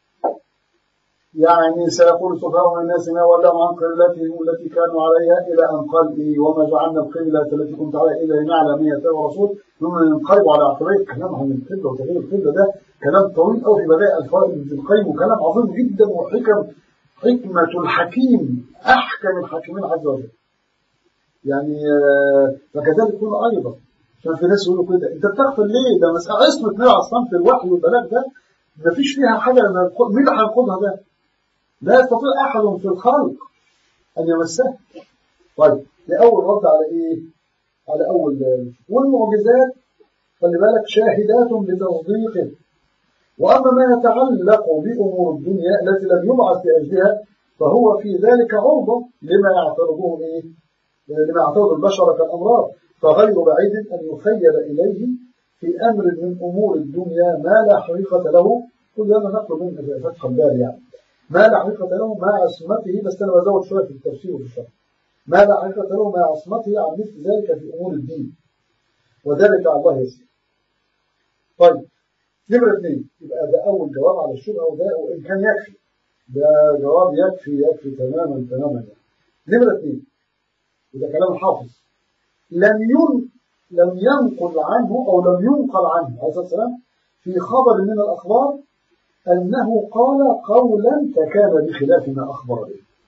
يعني سيقول سفهاء من الناس ما ولاهم عن قبلتهم التي كانوا عليها الى ان قال إيه وما جعلنا القبله التي كنت عليها الا لنعلم من يتبع الرسول ثم ينقلب على عقبيه كلام عن القبله وتغيير القبله ده كلام طويل قوي في بدائع الفوائد ابن القيم وكلام عظيم جدا وحكم حكمه الحكيم احكم الحاكمين عز وجل يعني فكذلك هنا ايضا عشان في ناس يقولوا كده انت بتغفل ليه ده مساله عصمه نوع اصلا في الوحي والبلاغ ده ما فيش فيها حاجه مين اللي هينقضها ده؟ لا يستطيع أحد في الخلق أن يمسه طيب لأول رد على إيه على أول والمعجزات خلي بالك شاهدات بتصديقه وأما ما يتعلق بأمور الدنيا التي لم يبعث لأجلها فهو في ذلك عرضة لما يعترضه إيه لما يعترض البشر كالأمراض فغير بعيد أن يخيل إليه في أمر من أمور الدنيا ما لا حقيقة له كل هذا نقل من فتح البال يعني ما لا حقيقة له مع عصمته بس أنا بزود شوية في التفسير وفي الشرح ما لا حقيقة له مع عصمته عن مثل ذلك في أمور الدين وذلك على الله يسير طيب نمرة اثنين يبقى ده أول جواب على الشبهة وده وإن كان يكفي ده جواب يكفي يكفي تماما تماما يعني. نمرة اثنين وده كلام الحافظ لم ين لم ينقل عنه أو لم ينقل عنه عليه الصلاة والسلام في خبر من الأخبار أنه قال قولا فكان بخلاف ما أخبر به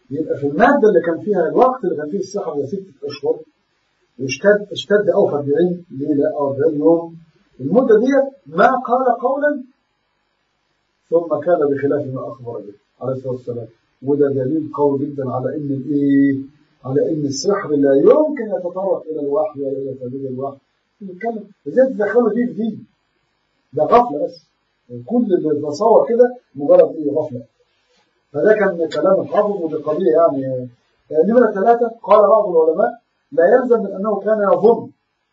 يبقى في المادة اللي كان فيها الوقت اللي كان فيه السحر ده ستة أشهر واشتد اشتد أو 40 ليلة أو 40 يوم المدة ديت ما قال قولا ثم كان بخلاف ما أخبر به عليه الصلاة والسلام وده دليل قوي جدا على إن الإيه؟ على إن السحر لا يمكن يتطرق إلى الوحي ولا إلى تبديل الوحي نتكلم إزاي تدخلوا دي في دي ده غفلة بس كل اللي بتصور كده مجرد إيه غفلة فده كان كلام الحافظ ودي قضية يعني نمرة ثلاثة قال بعض العلماء لا يلزم من أنه كان يظن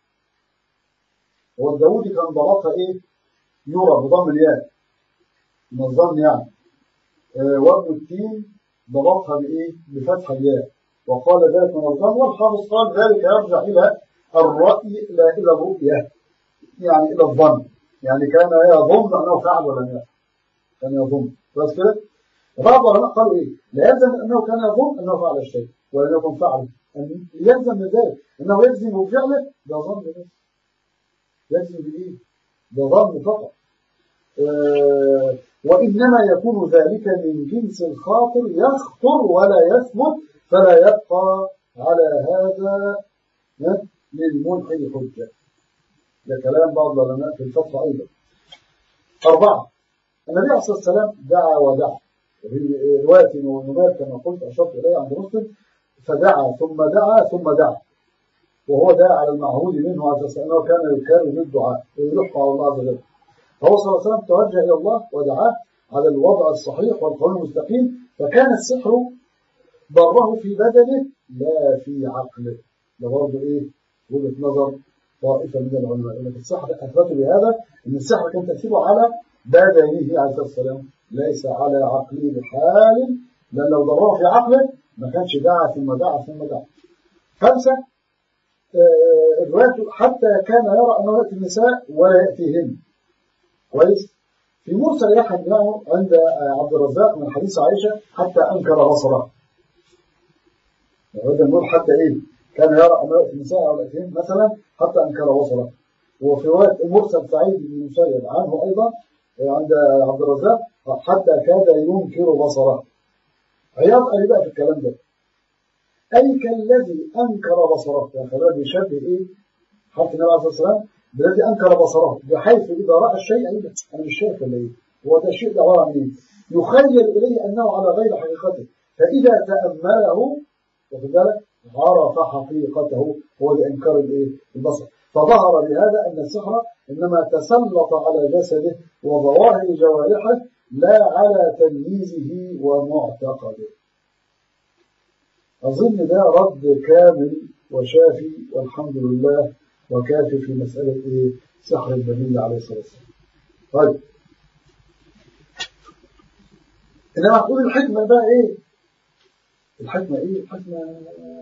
هو الداودي كان ضبطها إيه يرى بضم الياء من الظن يعني آه وابن التين ضبطها بإيه بفتح الياء وقال ذلك من الظن والحافظ قال ذلك يرجع إلى الرأي لا إلى الرؤية يعني إلى الظن يعني كان يظن أنه فعل ولا لا كان يظن بس كده وبعض العلماء قالوا إيه لا يلزم أنه كان يظن أنه فعل الشيء ولم يكن فعله أن يلزم من ذلك أنه يجزم بفعله ده ظن بس يجزم بإيه ده ظن فقط آه وإنما يكون ذلك من جنس الخاطر يخطر ولا يثبت فلا يبقى على هذا للملحد حجة ده كلام بعض العلماء في الفترة أيضا أربعة النبي عليه الصلاة والسلام دعا ودعا وفي رواية نمار كما قلت أشرت إليه عند مسلم فدعا ثم دعا ثم دعا وهو دعا على المعهود منه على أساس أنه كان يكرر بالدعاء ويلح على الله عز وجل فهو صلى الله عليه وسلم توجه إلى الله ودعاه على الوضع الصحيح والقول المستقيم فكان السحر ضره في بدنه لا في عقله ده برضه إيه وجهة نظر طائفة من العلماء لأن السحر أثبتوا بهذا أن السحر كان تأثيره على بدنه عليه الصلاة والسلام ليس على عقله بحال لأن لو ضره في عقله ما كانش دعا ثم دعا ثم دعا خمسة الرواية حتى كان يرى أنه يأتي النساء ولا يأتيهن كويس في مرسل يحيى بن عند عبد الرزاق من حديث عائشة حتى أنكر بصره هذا نقول حتى إيه كان يرى أن يأتي النساء ولا يأتيهن مثلا حتى أنكر بصره وفي رواية المرسل سعيد بن المسيب عنه أيضا عند عبد الرزاق حتى كاد ينكر بصره عياض قال بقى في الكلام ده أي كالذي أنكر بصره يعني خلال بيشبه إيه حرف النبي عليه الصلاة والسلام بالذي أنكر بصره بحيث إذا رأى الشيء أيه أنا مش شايف ولا إيه هو ده الشيء ده عبارة عن إيه يخيل إليه أنه على غير حقيقته فإذا تأمله واخد بالك عرف حقيقته هو ده إنكار الإيه البصر فظهر بهذا أن السحر إنما تسلط على جسده وظواهر جوارحه لا على تمييزه ومعتقده أظن ده رد كامل وشافي والحمد لله وكافي في مسألة إيه سحر النبي عليه الصلاة والسلام طيب إنما أقول الحكمة بقى إيه الحكمة إيه الحكمة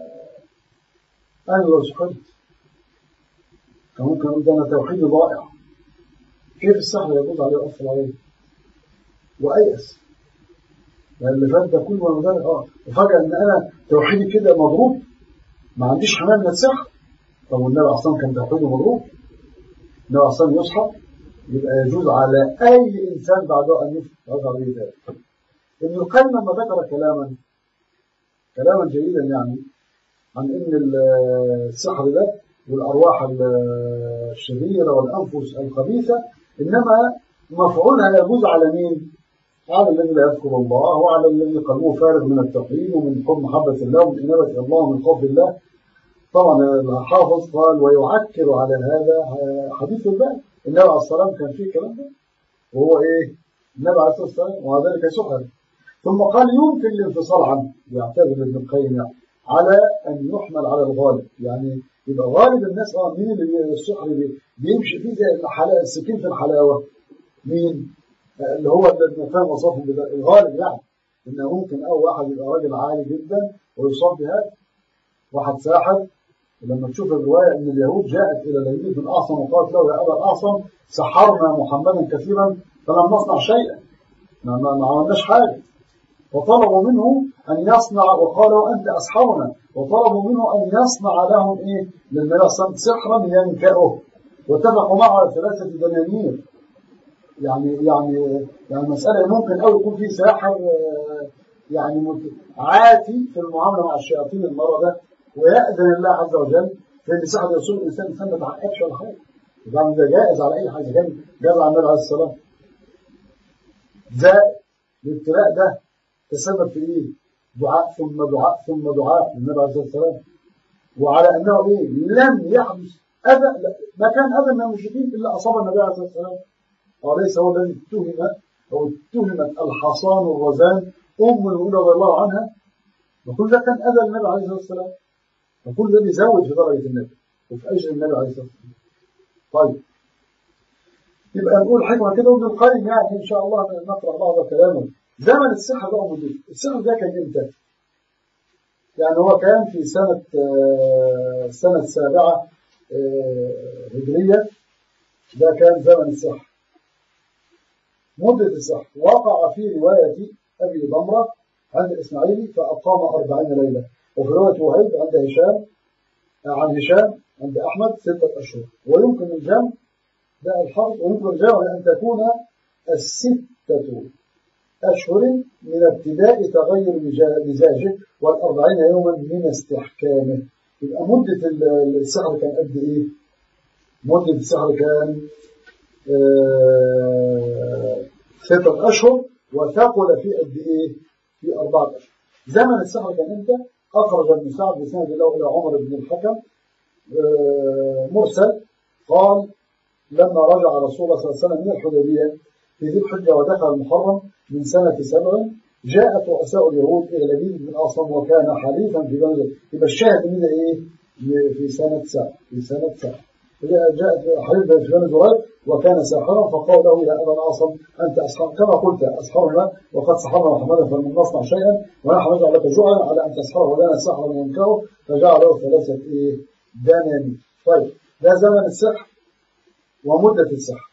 أنا لو سكت كان ممكن أقول ده أنا توحيدي ضائع كيف السحر يجوز عليه ويأثر عليه وأيأس يعني اللي فات ده كله وانا ده اه وفجأة ان انا توحيدي كده مضروب ما عنديش حماية من السحر طب والنبي اصلا كان توحيده مضروب النبي اصلا يصحى يبقى يجوز على اي انسان بعده ان يفعل عليه ذلك ابن القيم لما ذكر كلاما كلاما جيدا يعني عن ان السحر ده والارواح الشريره والانفس الخبيثه انما مفعولها يجوز على مين؟ على الذي لا يذكر الله وعلى الذي قلبه فارغ من التوحيد ومن حب محبة الله ومن إنابة الله ومن خوف الله طبعا الحافظ قال ويعكر على هذا حديث الباب النبي عليه الصلاة والسلام كان فيه الكلام ده وهو إيه النبي عليه الصلاة والسلام وذلك سحر ثم قال يمكن الانفصال عنه يعتذر ابن القيم يعني على أن يحمل على الغالب يعني يبقى غالب الناس اه مين اللي السحر بيمشي فيه زي السكين في الحلاوة مين اللي هو اللي فاهم وصفهم الغالب يعني ان ممكن اول واحد يبقى راجل عالي جدا ويصاب بهذا واحد ساحر ولما تشوف الروايه ان اليهود جاءت الى لبيد بن اعصم وقالت له يا ابا الاعصم سحرنا محمدا كثيرا فلم نصنع شيئا ما, ما, ما عملناش حاجه وطلبوا منه ان يصنع وقالوا انت اسحرنا وطلبوا منه ان يصنع لهم ايه للنبي صلى الله سحرا ينكأه واتفقوا معه على ثلاثه دنانير يعني يعني يعني المسألة ممكن أو يكون في ساحر يعني عاتي في المعاملة مع الشياطين المرضى ويأذن الله عز وجل في ان سحر يصول الإنسان الإنسان ما تعقدش ولا حاجة يبقى ده جائز على أي حاجة كان جاز على النبي عليه الصلاة زائد الابتلاء ده تسبب في إيه؟ دعاء ثم دعاء ثم دعاء للنبي عليه الصلاة والسلام وعلى أنه إيه؟ لم يحدث أذى ما كان أذى من المشركين إلا أصاب النبي عليه الصلاة والسلام وليس هو الذي اتهم أو اتهمت الحصان الرزان أم المؤمنين رضي الله عنها وكل ده كان أذى النبي عليه الصلاة والسلام وكل ده بيزود في درجة النبي وفي أجر النبي عليه الصلاة والسلام طيب يبقى نقول حكمة كده وابن القيم يعني إن شاء الله نقرأ بعض كلامه زمن السحر ده موجود السحر ده كان إمتى؟ يعني هو كان في سنة السنة السابعة هجرية ده كان زمن السحر مدة السحر وقع في رواية أبي ضمرة عند الإسماعيلي فأقام أربعين ليلة وفي رواية وهيب عند هشام عن هشام عند أحمد ستة أشهر ويمكن الجمع ده الحرف ويمكن الجمع أن تكون الستة أشهر من ابتداء تغير مزاجه والأربعين يوما من استحكامه يبقى مدة السحر كان قد إيه؟ مدة السحر كان آه ستة أشهر وثقل في قد إيه؟ في أربعة أشهر زمن السحر كان إمتى؟ أخرج ابن سعد بسند له إلى عمر بن الحكم آه مرسل قال لما رجع رسول الله صلى الله عليه وسلم من الحديبية في ذي الحجة ودخل المحرم من سنة سبع جاءت رؤساء اليهود إلى لبيد بن أصم وكان حليفا في بلد يبقى الشاهد من إيه؟ في سنة سبع في سنة سبع جاءت حليفا في بلد زريق وكان ساحرا فقال له يا أبا الأصم أنت أسحر كما قلت أسحرنا وقد سحرنا محمدا فلم نصنع شيئا ونحن نجعل لك جوعا على أن تسحره ولنا سحرا ينكره فجعل له ثلاثة إيه؟ دنانير طيب ده زمن السحر ومدة السحر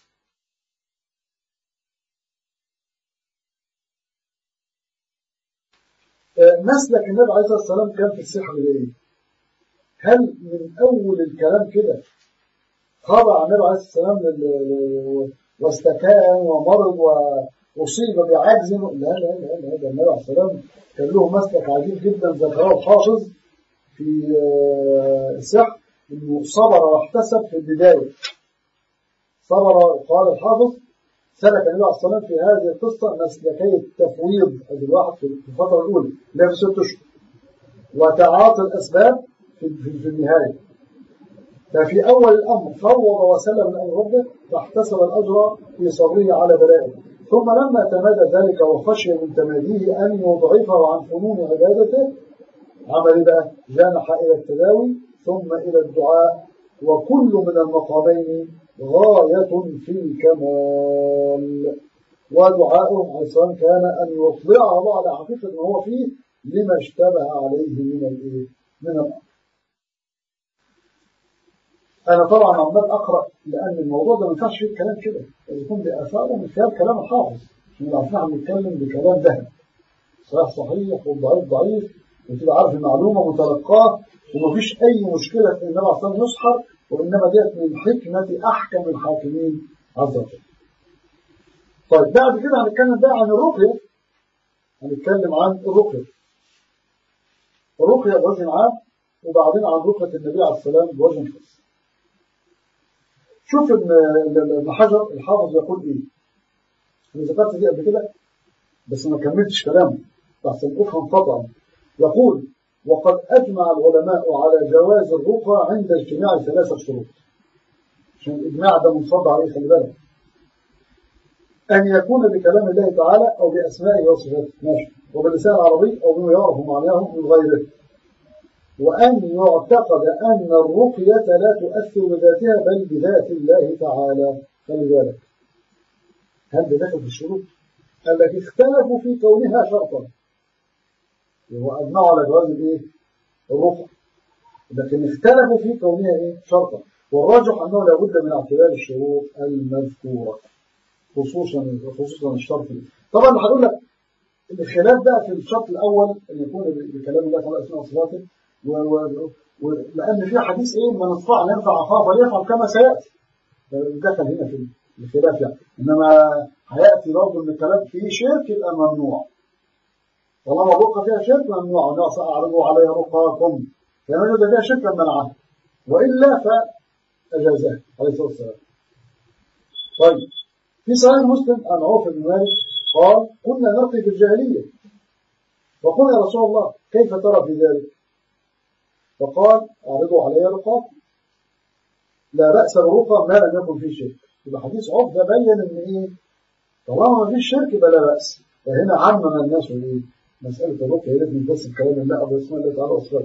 مسلك النبي عليه الصلاة والسلام كان في السحر ايه؟ هل من أول الكلام كده خضع النبي عليه الصلاة والسلام واستكان ومرض وأصيب بعجز لا لا لا لا ده النبي عليه الصلاة والسلام كان له مسلك عجيب جدا ذكره الحافظ في السحر انه صبر واحتسب في البداية صبر قال الحافظ سلك النبي عليه الصلاة والسلام في هذه القصة مسلكي التفويض هذه الواحد في الفترة الأولى اللي هي في ست أشهر وتعاطي الأسباب في, في, في النهاية ففي أول الأمر فوض وسلم من أمر ربه فاحتسب الأجر في صبره على بلائه ثم لما تمادى ذلك وخشي من تماديه أن يضعفه عن فنون عبادته عمل بقى جانح إلى التداوي ثم إلى الدعاء وكل من المقامين غاية في الكمال ودعاؤهم عليه السلام كان أن يطلعه الله على حقيقة ما هو فيه لما اشتبه عليه من الإيه؟ من الأمر أنا طبعا عمال أقرأ لأن الموضوع ده ما ينفعش فيه الكلام كده يكون بآثاره من خلال كلام الحافظ عشان عارفين احنا بنتكلم بكلام ذهب صحيح صحيح والضعيف ضعيف وتبقى عارف المعلومة متلقاه ومفيش أي مشكلة في النبي عليه الصلاة والسلام يسحر وإنما ديت من حكمة أحكم الحاكمين عز وجل. طيب بعد كده هنتكلم بقى عن الرقية هنتكلم عن الرقية. الرقية بوجه عام وبعدين عن رقية النبي عليه السلام بوجه خاص. شوف ابن حجر الحافظ يقول ايه؟ انا ذكرت دي قبل كده بس ما كملتش كلامه بحسن افهم خطأ يقول وقد أجمع العلماء على جواز الرقى عند اجتماع ثلاثة شروط عشان الإجماع ده منصب عليه خلي بالك أن يكون بكلام الله تعالى أو بأسمائه وصفاته ماشي وباللسان العربي أو بما يعرف معناه من غيره وأن يعتقد أن الرقية لا تؤثر بذاتها بل بذات الله تعالى خلي بالك هل ده في الشروط التي اختلفوا في كونها شرطا هو أجمعوا على جواز الايه؟ الرقى لكن اختلفوا في كونها ايه؟ شرطا والراجح أنه لابد من اعتبار الشروط المذكورة خصوصا خصوصا الشرط طبعا هقول لك الخلاف بقى في الشرط الأول أن يكون بكلام الله تعالى أسماء وصفاته ولأن في حديث إيه من استطاع أن ينفع أخاه فليفعل كما سيأتي دخل هنا في الخلاف يعني إنما هيأتي برضه إن الكلام فيه شرك يبقى ممنوع طالما الرقى فيها شرك ممنوع الناس أعرضوا علي رقاكم فمن إذا فيها شرك منعه وإلا فأجازه عليه الصلاة والسلام طيب في صحيح مسلم عن عوف بن مالك قال كنا نرقي في الجاهلية فقلنا يا رسول الله كيف ترى في ذلك فقال اعرضوا علي رقاكم لا بأس بالرقى ما لم يكن فيه شرك يبقى حديث عوف ده بين ان ايه طالما ما فيش شرك يبقى لا بأس فهنا عمم الناس ايه مسألة الرقية لازم بس الكلام الله أبو اسمه الله تعالى وصفته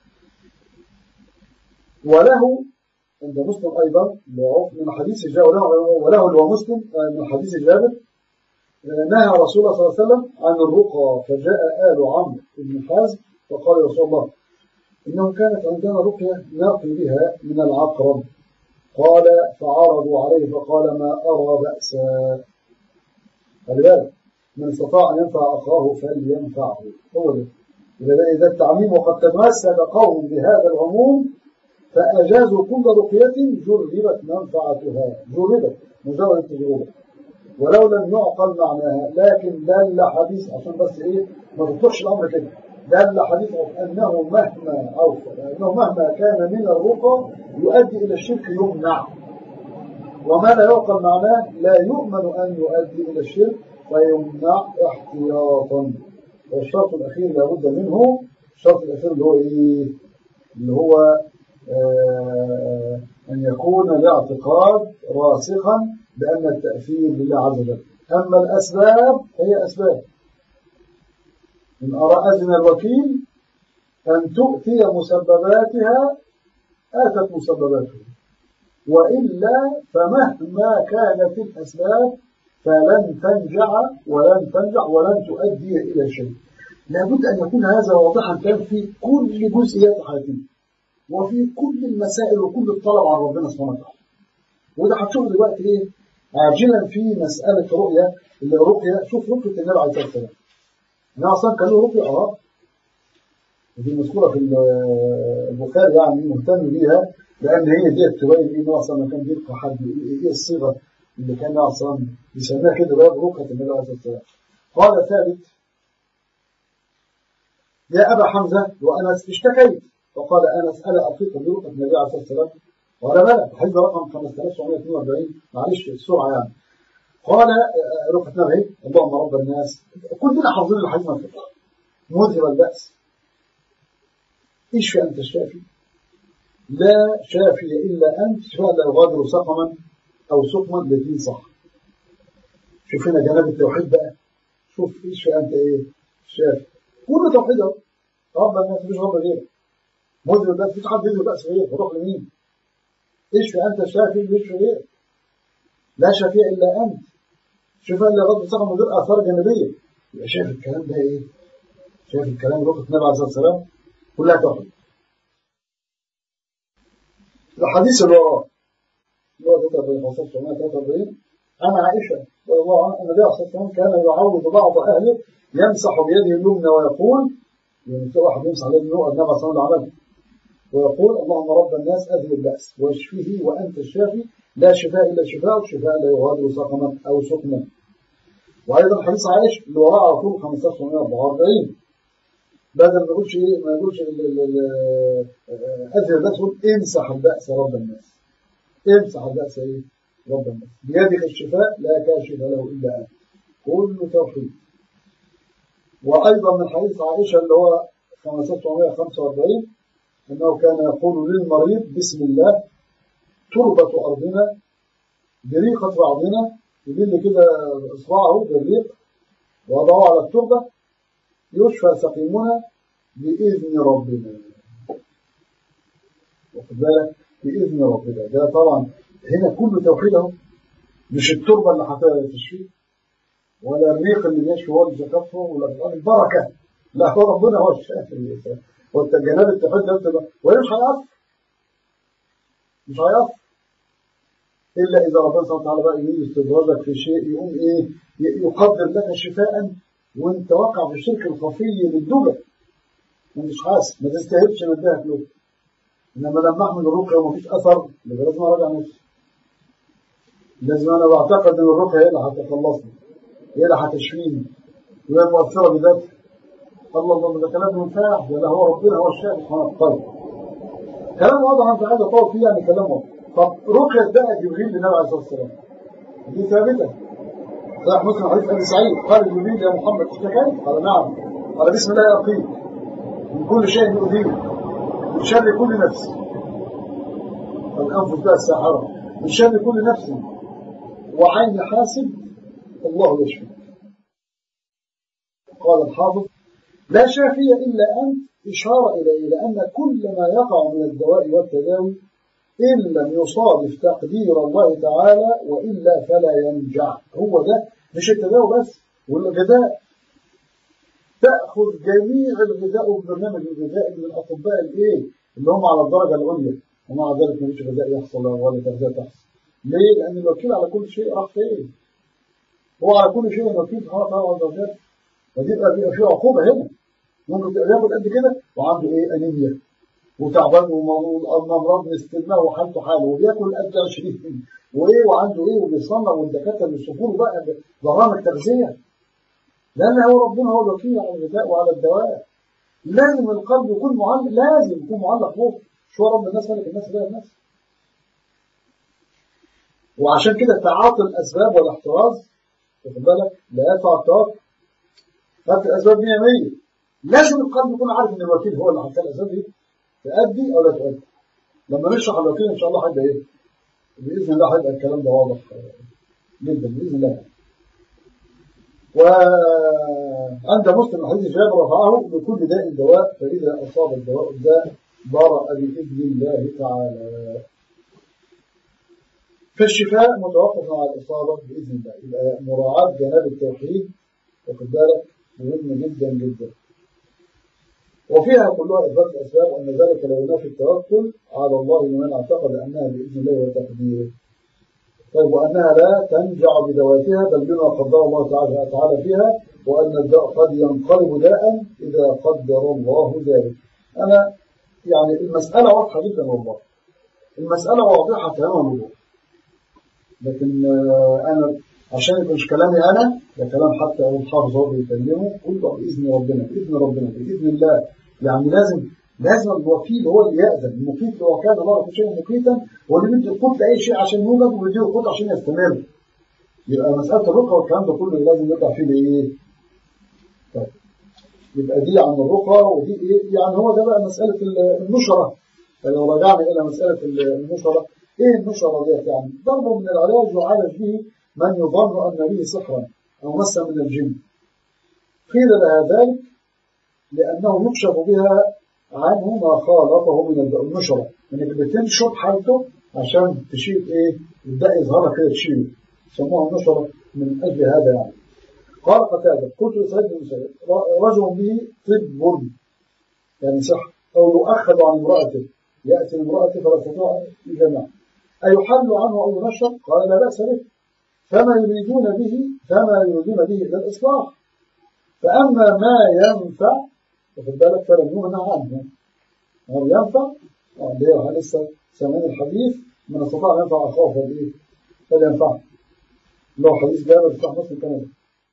وله عند مسلم أيضا من حديث جابر وله اللي هو مسلم من حديث جابر نهى رسول الله صلى الله عليه وسلم عن الرقى فجاء آل عمرو بن حازم وقال يا رسول الله إنه كانت عندنا رقية ناقي بها من العقرب قال فعرضوا عليه فقال ما أرى بأسا خلي بالك من استطاع أن ينفع أخاه فلينفعه هو ده إذا التعميم وقد تمسك قوم بهذا العموم فأجازوا كل رقية جربت منفعتها جربت مجرد التجربة ولو لم يعقل معناها لكن دل حديث عشان بس ايه ما تطلقش الامر كده دل حديث انه مهما او انه مهما كان من الرقى يؤدي الى الشرك يمنع وما لا يعقل معناه لا يؤمن ان يؤدي الى الشرك فيمنع احتياطا والشرط الاخير لابد منه الشرط الاخير اللي هو ايه اللي هو آه ان يكون الاعتقاد راسخا بأن التأثير لله عز وجل أما الأسباب هي أسباب إن أرى أذن الوكيل أن تؤتي مسبباتها آتت مسبباتها وإلا فمهما كانت الأسباب فلن تنجع ولن تنجع ولن تؤدي إلى شيء لابد أن يكون هذا واضحا كان في كل جزئيات حياتنا وفي كل المسائل وكل الطلب عن ربنا سبحانه وتعالى وده هتشوف دلوقتي ايه عاجلا في مسألة رؤية اللي رؤية شوف رؤية النبي عليه الصلاة والسلام النبي أصلا كان له رؤية اه ودي مذكورة في البخاري يعني مهتم بيها لأن هي دي تبين إيه النبي أصلا كان بيلقى حد إيه الصيغة اللي كان النبي أصلا بيسميها كده باب رؤية النبي عليه الصلاة والسلام قال ثابت يا أبا حمزة وأنا اشتكيت فقال أنس ألا أطيق برؤية النبي عليه الصلاة والسلام قال بلى الحديث رقم 5942 معلش السرعة يعني قال رفعت نبعي اللهم رب الناس كلنا حافظين الحديث من الفقه مذهب البأس اشفى أنت الشافي لا شافي إلا أنت شفاء لا يغادر سقما أو سقما الاثنين صح شوف هنا جناب التوحيد بقى شوف اشفى أنت إيه الشافي كل توحيد رب الناس مش رب غيرك مذهب البأس مفيش حد يذهب بأس غيرك وروح لمين اشفي أنت الشافي مش غيرك لا شفيع إلا أنت شوف اللي رد سقم من غير آثار جانبية يبقى شايف الكلام ده إيه شايف الكلام رفض النبي عليه الصلاة والسلام كلها توحيد الحديث اللي وراه اللي هو 43 43 أنا عائشة رضي الله عنها النبي عليه الصلاة والسلام كان يعود بعض أهله يمسح بيده اليمنى ويقول يعني في واحد يمسح عليه النوع النبي صلى الله عليه وسلم ويقول اللهم رب الناس أذهب البأس واشفيه وأنت الشافي لا شفاء إلا شفاء شفاء لا يغادر سقما أو سقما وأيضا حديث عائشة اللي وراه على طول 1544 بدل ما يقولش إيه ما يقولش أذهب البأس يقول امسح البأس رب الناس امسح البأس إيه رب الناس بيدك الشفاء لا كاشف له إلا أنت كل توحيد وأيضا من حديث عائشة اللي هو 1545 أنه كان يقول للمريض بسم الله تربة أرضنا بريقة بعضنا يدل كده إصبعه بالريق وضعه على التربة يشفى سقيمنا بإذن ربنا واخد بالك بإذن ربنا ده طبعا هنا كله توحيد اهو مش التربة اللي هتشفيه ولا الريق اللي يشفي هو اللي كفه ولا البركة لا هو ربنا هو الشافي والتجنب التوحيد ده وهي مش هيقف مش هيقف إلا إذا ربنا سبحانه وتعالى بقى يريد استدراجك في شيء يقوم إيه يقدر لك شفاء وأنت واقع في الشرك الخفي للدجى ومش حاسس ما تستاهلش نديها له إنما لما أحمل الرقية ومفيش أثر يبقى لازم أراجع نفسي لازم أنا بعتقد إن الرقية هي اللي هتخلصني هي اللي هتشفيني وهي مؤثرة بذاتها الله الله ده كلام منفاح ده هو ربنا هو الشيخ سبحانه طيب كلام واضح انت عايز اطول فيه يعني كلام واضح طب رقية بقى جبريل للنبي عليه الصلاه والسلام دي ثابته صحيح مسلم حديث ابي سعيد قال جبريل يا محمد اشتكيت قال نعم قال بسم الله يرقيك من كل شيء يؤذيك من شر كل نفس الانفس بقى الساحره من شر كل نفس وعين حاسب الله يشفي قال الحافظ لا شافي إلا أنت إشارة إلى إلى أن كل ما يقع من الدواء والتداوي إن لم يصادف تقدير الله تعالى وإلا فلا ينجع هو ده مش التداوي بس والغذاء تأخذ جميع الغذاء والبرنامج الغذائي من الأطباء الإيه اللي هم على الدرجة العليا ومع ذلك مفيش غذاء يحصل ولا تغذية تحصل ليه؟ لأن الوكيل على كل شيء راح فين؟ هو على كل شيء وكيل سبحانه وتعالى عز وجل فدي بقى بيبقى فيه عقوبة هنا ممكن ياخد قد كده وعنده ايه انيميا وتعبان وامراض مستلمه وحالته حاله وبياكل قد 20 وايه وعنده ايه وبيصنع والدكاتره بيصفوا بقى برامج تغذيه لان هو ربنا هو الوكيل على الغذاء وعلى الدواء لازم القلب يكون معلق لازم يكون معلق فوق شو رب الناس ملك الناس لا الناس وعشان كده تعاطي الاسباب والاحتراز واخد بالك لا يدفع التوكل خدت الاسباب 100 100 لازم القلب يكون عارف ان الوكيل هو اللي حط الاسباب دي تأدي او لا تؤدي لما نشرح الوكيل ان شاء الله هيبقى ايه باذن الله هيبقى الكلام ده واضح جدا باذن الله وعند مسلم حديث جابر رفعه لكل داء دواء فاذا اصاب الدواء الداء برأ باذن الله تعالى فالشفاء متوقف على الاصابه باذن الله يبقى مراعاه جناب التوحيد واخد بالك مهم جدا جدا وفيها كلها إثبات الأسباب أن ذلك لا ينافي التوكل على الله لمن اعتقد أنها بإذن الله وتقديره طيب وأنها لا تنجع بذواتها بل بما قدر الله تعالى, تعالى فيها وأن الداء قد ينقلب داء إذا قدر الله ذلك أنا يعني المسألة واضحة جدا والله المسألة واضحة تماما الوضوح لكن أنا عشان يكون مش كلامي أنا ده كلام حتى الحافظ هو بيكلمه كله بإذن ربنا بإذن ربنا بإذن الله يعني لازم لازم الوكيل هو اللي يأذن المقيت لو كان الله في شيء مقيتا هو اللي بيدي القوت لأي شيء عشان يوجد وبيديه القوت عشان يستمر يبقى مسألة الرقى والكلام ده كله لازم يرجع فيه لإيه؟ طيب يبقى دي عن الرقى ودي إيه؟ يعني هو ده بقى مسألة النشرة لو رجعنا إلى مسألة النشرة إيه النشرة ديت يعني؟ ضرب من العلاج يعالج به من يظن أن به سحرا أو مسا من الجن قيل لها ذلك لأنه يكشف بها عنه ما خالطه من النشرة انك بتنشط حالته عشان تشيل ايه يبدا يظهرها كده تشيل سموها النشرة من اجل هذا يعني قال قتادة قلت لسعيد بن مسيب رجل به طب يعني صح او يؤخذ عن امرأته يأتي امرأته فلا تستطيع الجماع أيحل عنه أو ينشر قال لا بأس به فما يريدون به فما يريدون به إلا الإصلاح فأما ما ينفع واخد بالك فلم يمنع عنه هو ينفع اللي هي لسه سامعين الحديث من استطاع أن ينفع أخاه فلإيه فلينفع لو حديث جابر بتاع مسلم كمان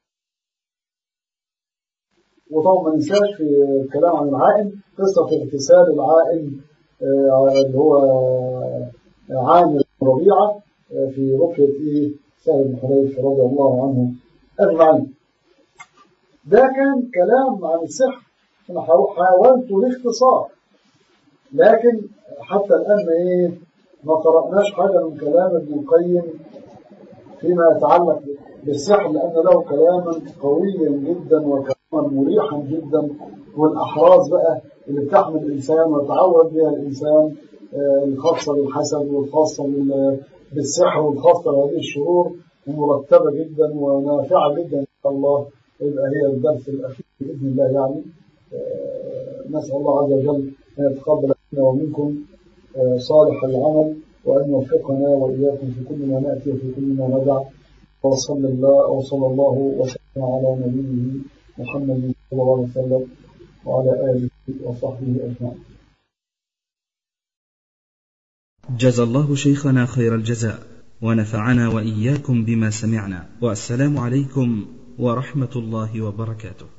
وطبعا ما ننساش في الكلام عن العائن قصة اغتسال العائن اللي هو عامر ربيعة في رقية إيه سهل بن حنيف رضي الله عنه أجمعين ده كان كلام عن السحر أنا حاولت الاختصار لكن حتى الآن إيه ما قرأناش حاجة من كلام ابن القيم فيما يتعلق بالسحر لأن له كلاما قويا جدا وكلاما مريحا جدا والأحراز بقى اللي بتحمل الإنسان ويتعود بها الإنسان الخاصة بالحسد والخاصة بالسحر والخاصة بهذه الشرور مرتبة جدا ونافعة جدا إن شاء الله يبقى هي الدرس الأخير بإذن الله يعني نسأل الله عز وجل أن يتقبل منا ومنكم صالح العمل وأن يوفقنا وإياكم في كل ما نأتي وفي كل ما ندع وصلى الله وصلى الله وسلم على نبيه محمد صلى الله عليه وسلم وعلى آله وصحبه أجمعين جزى الله شيخنا خير الجزاء ونفعنا وإياكم بما سمعنا والسلام عليكم ورحمة الله وبركاته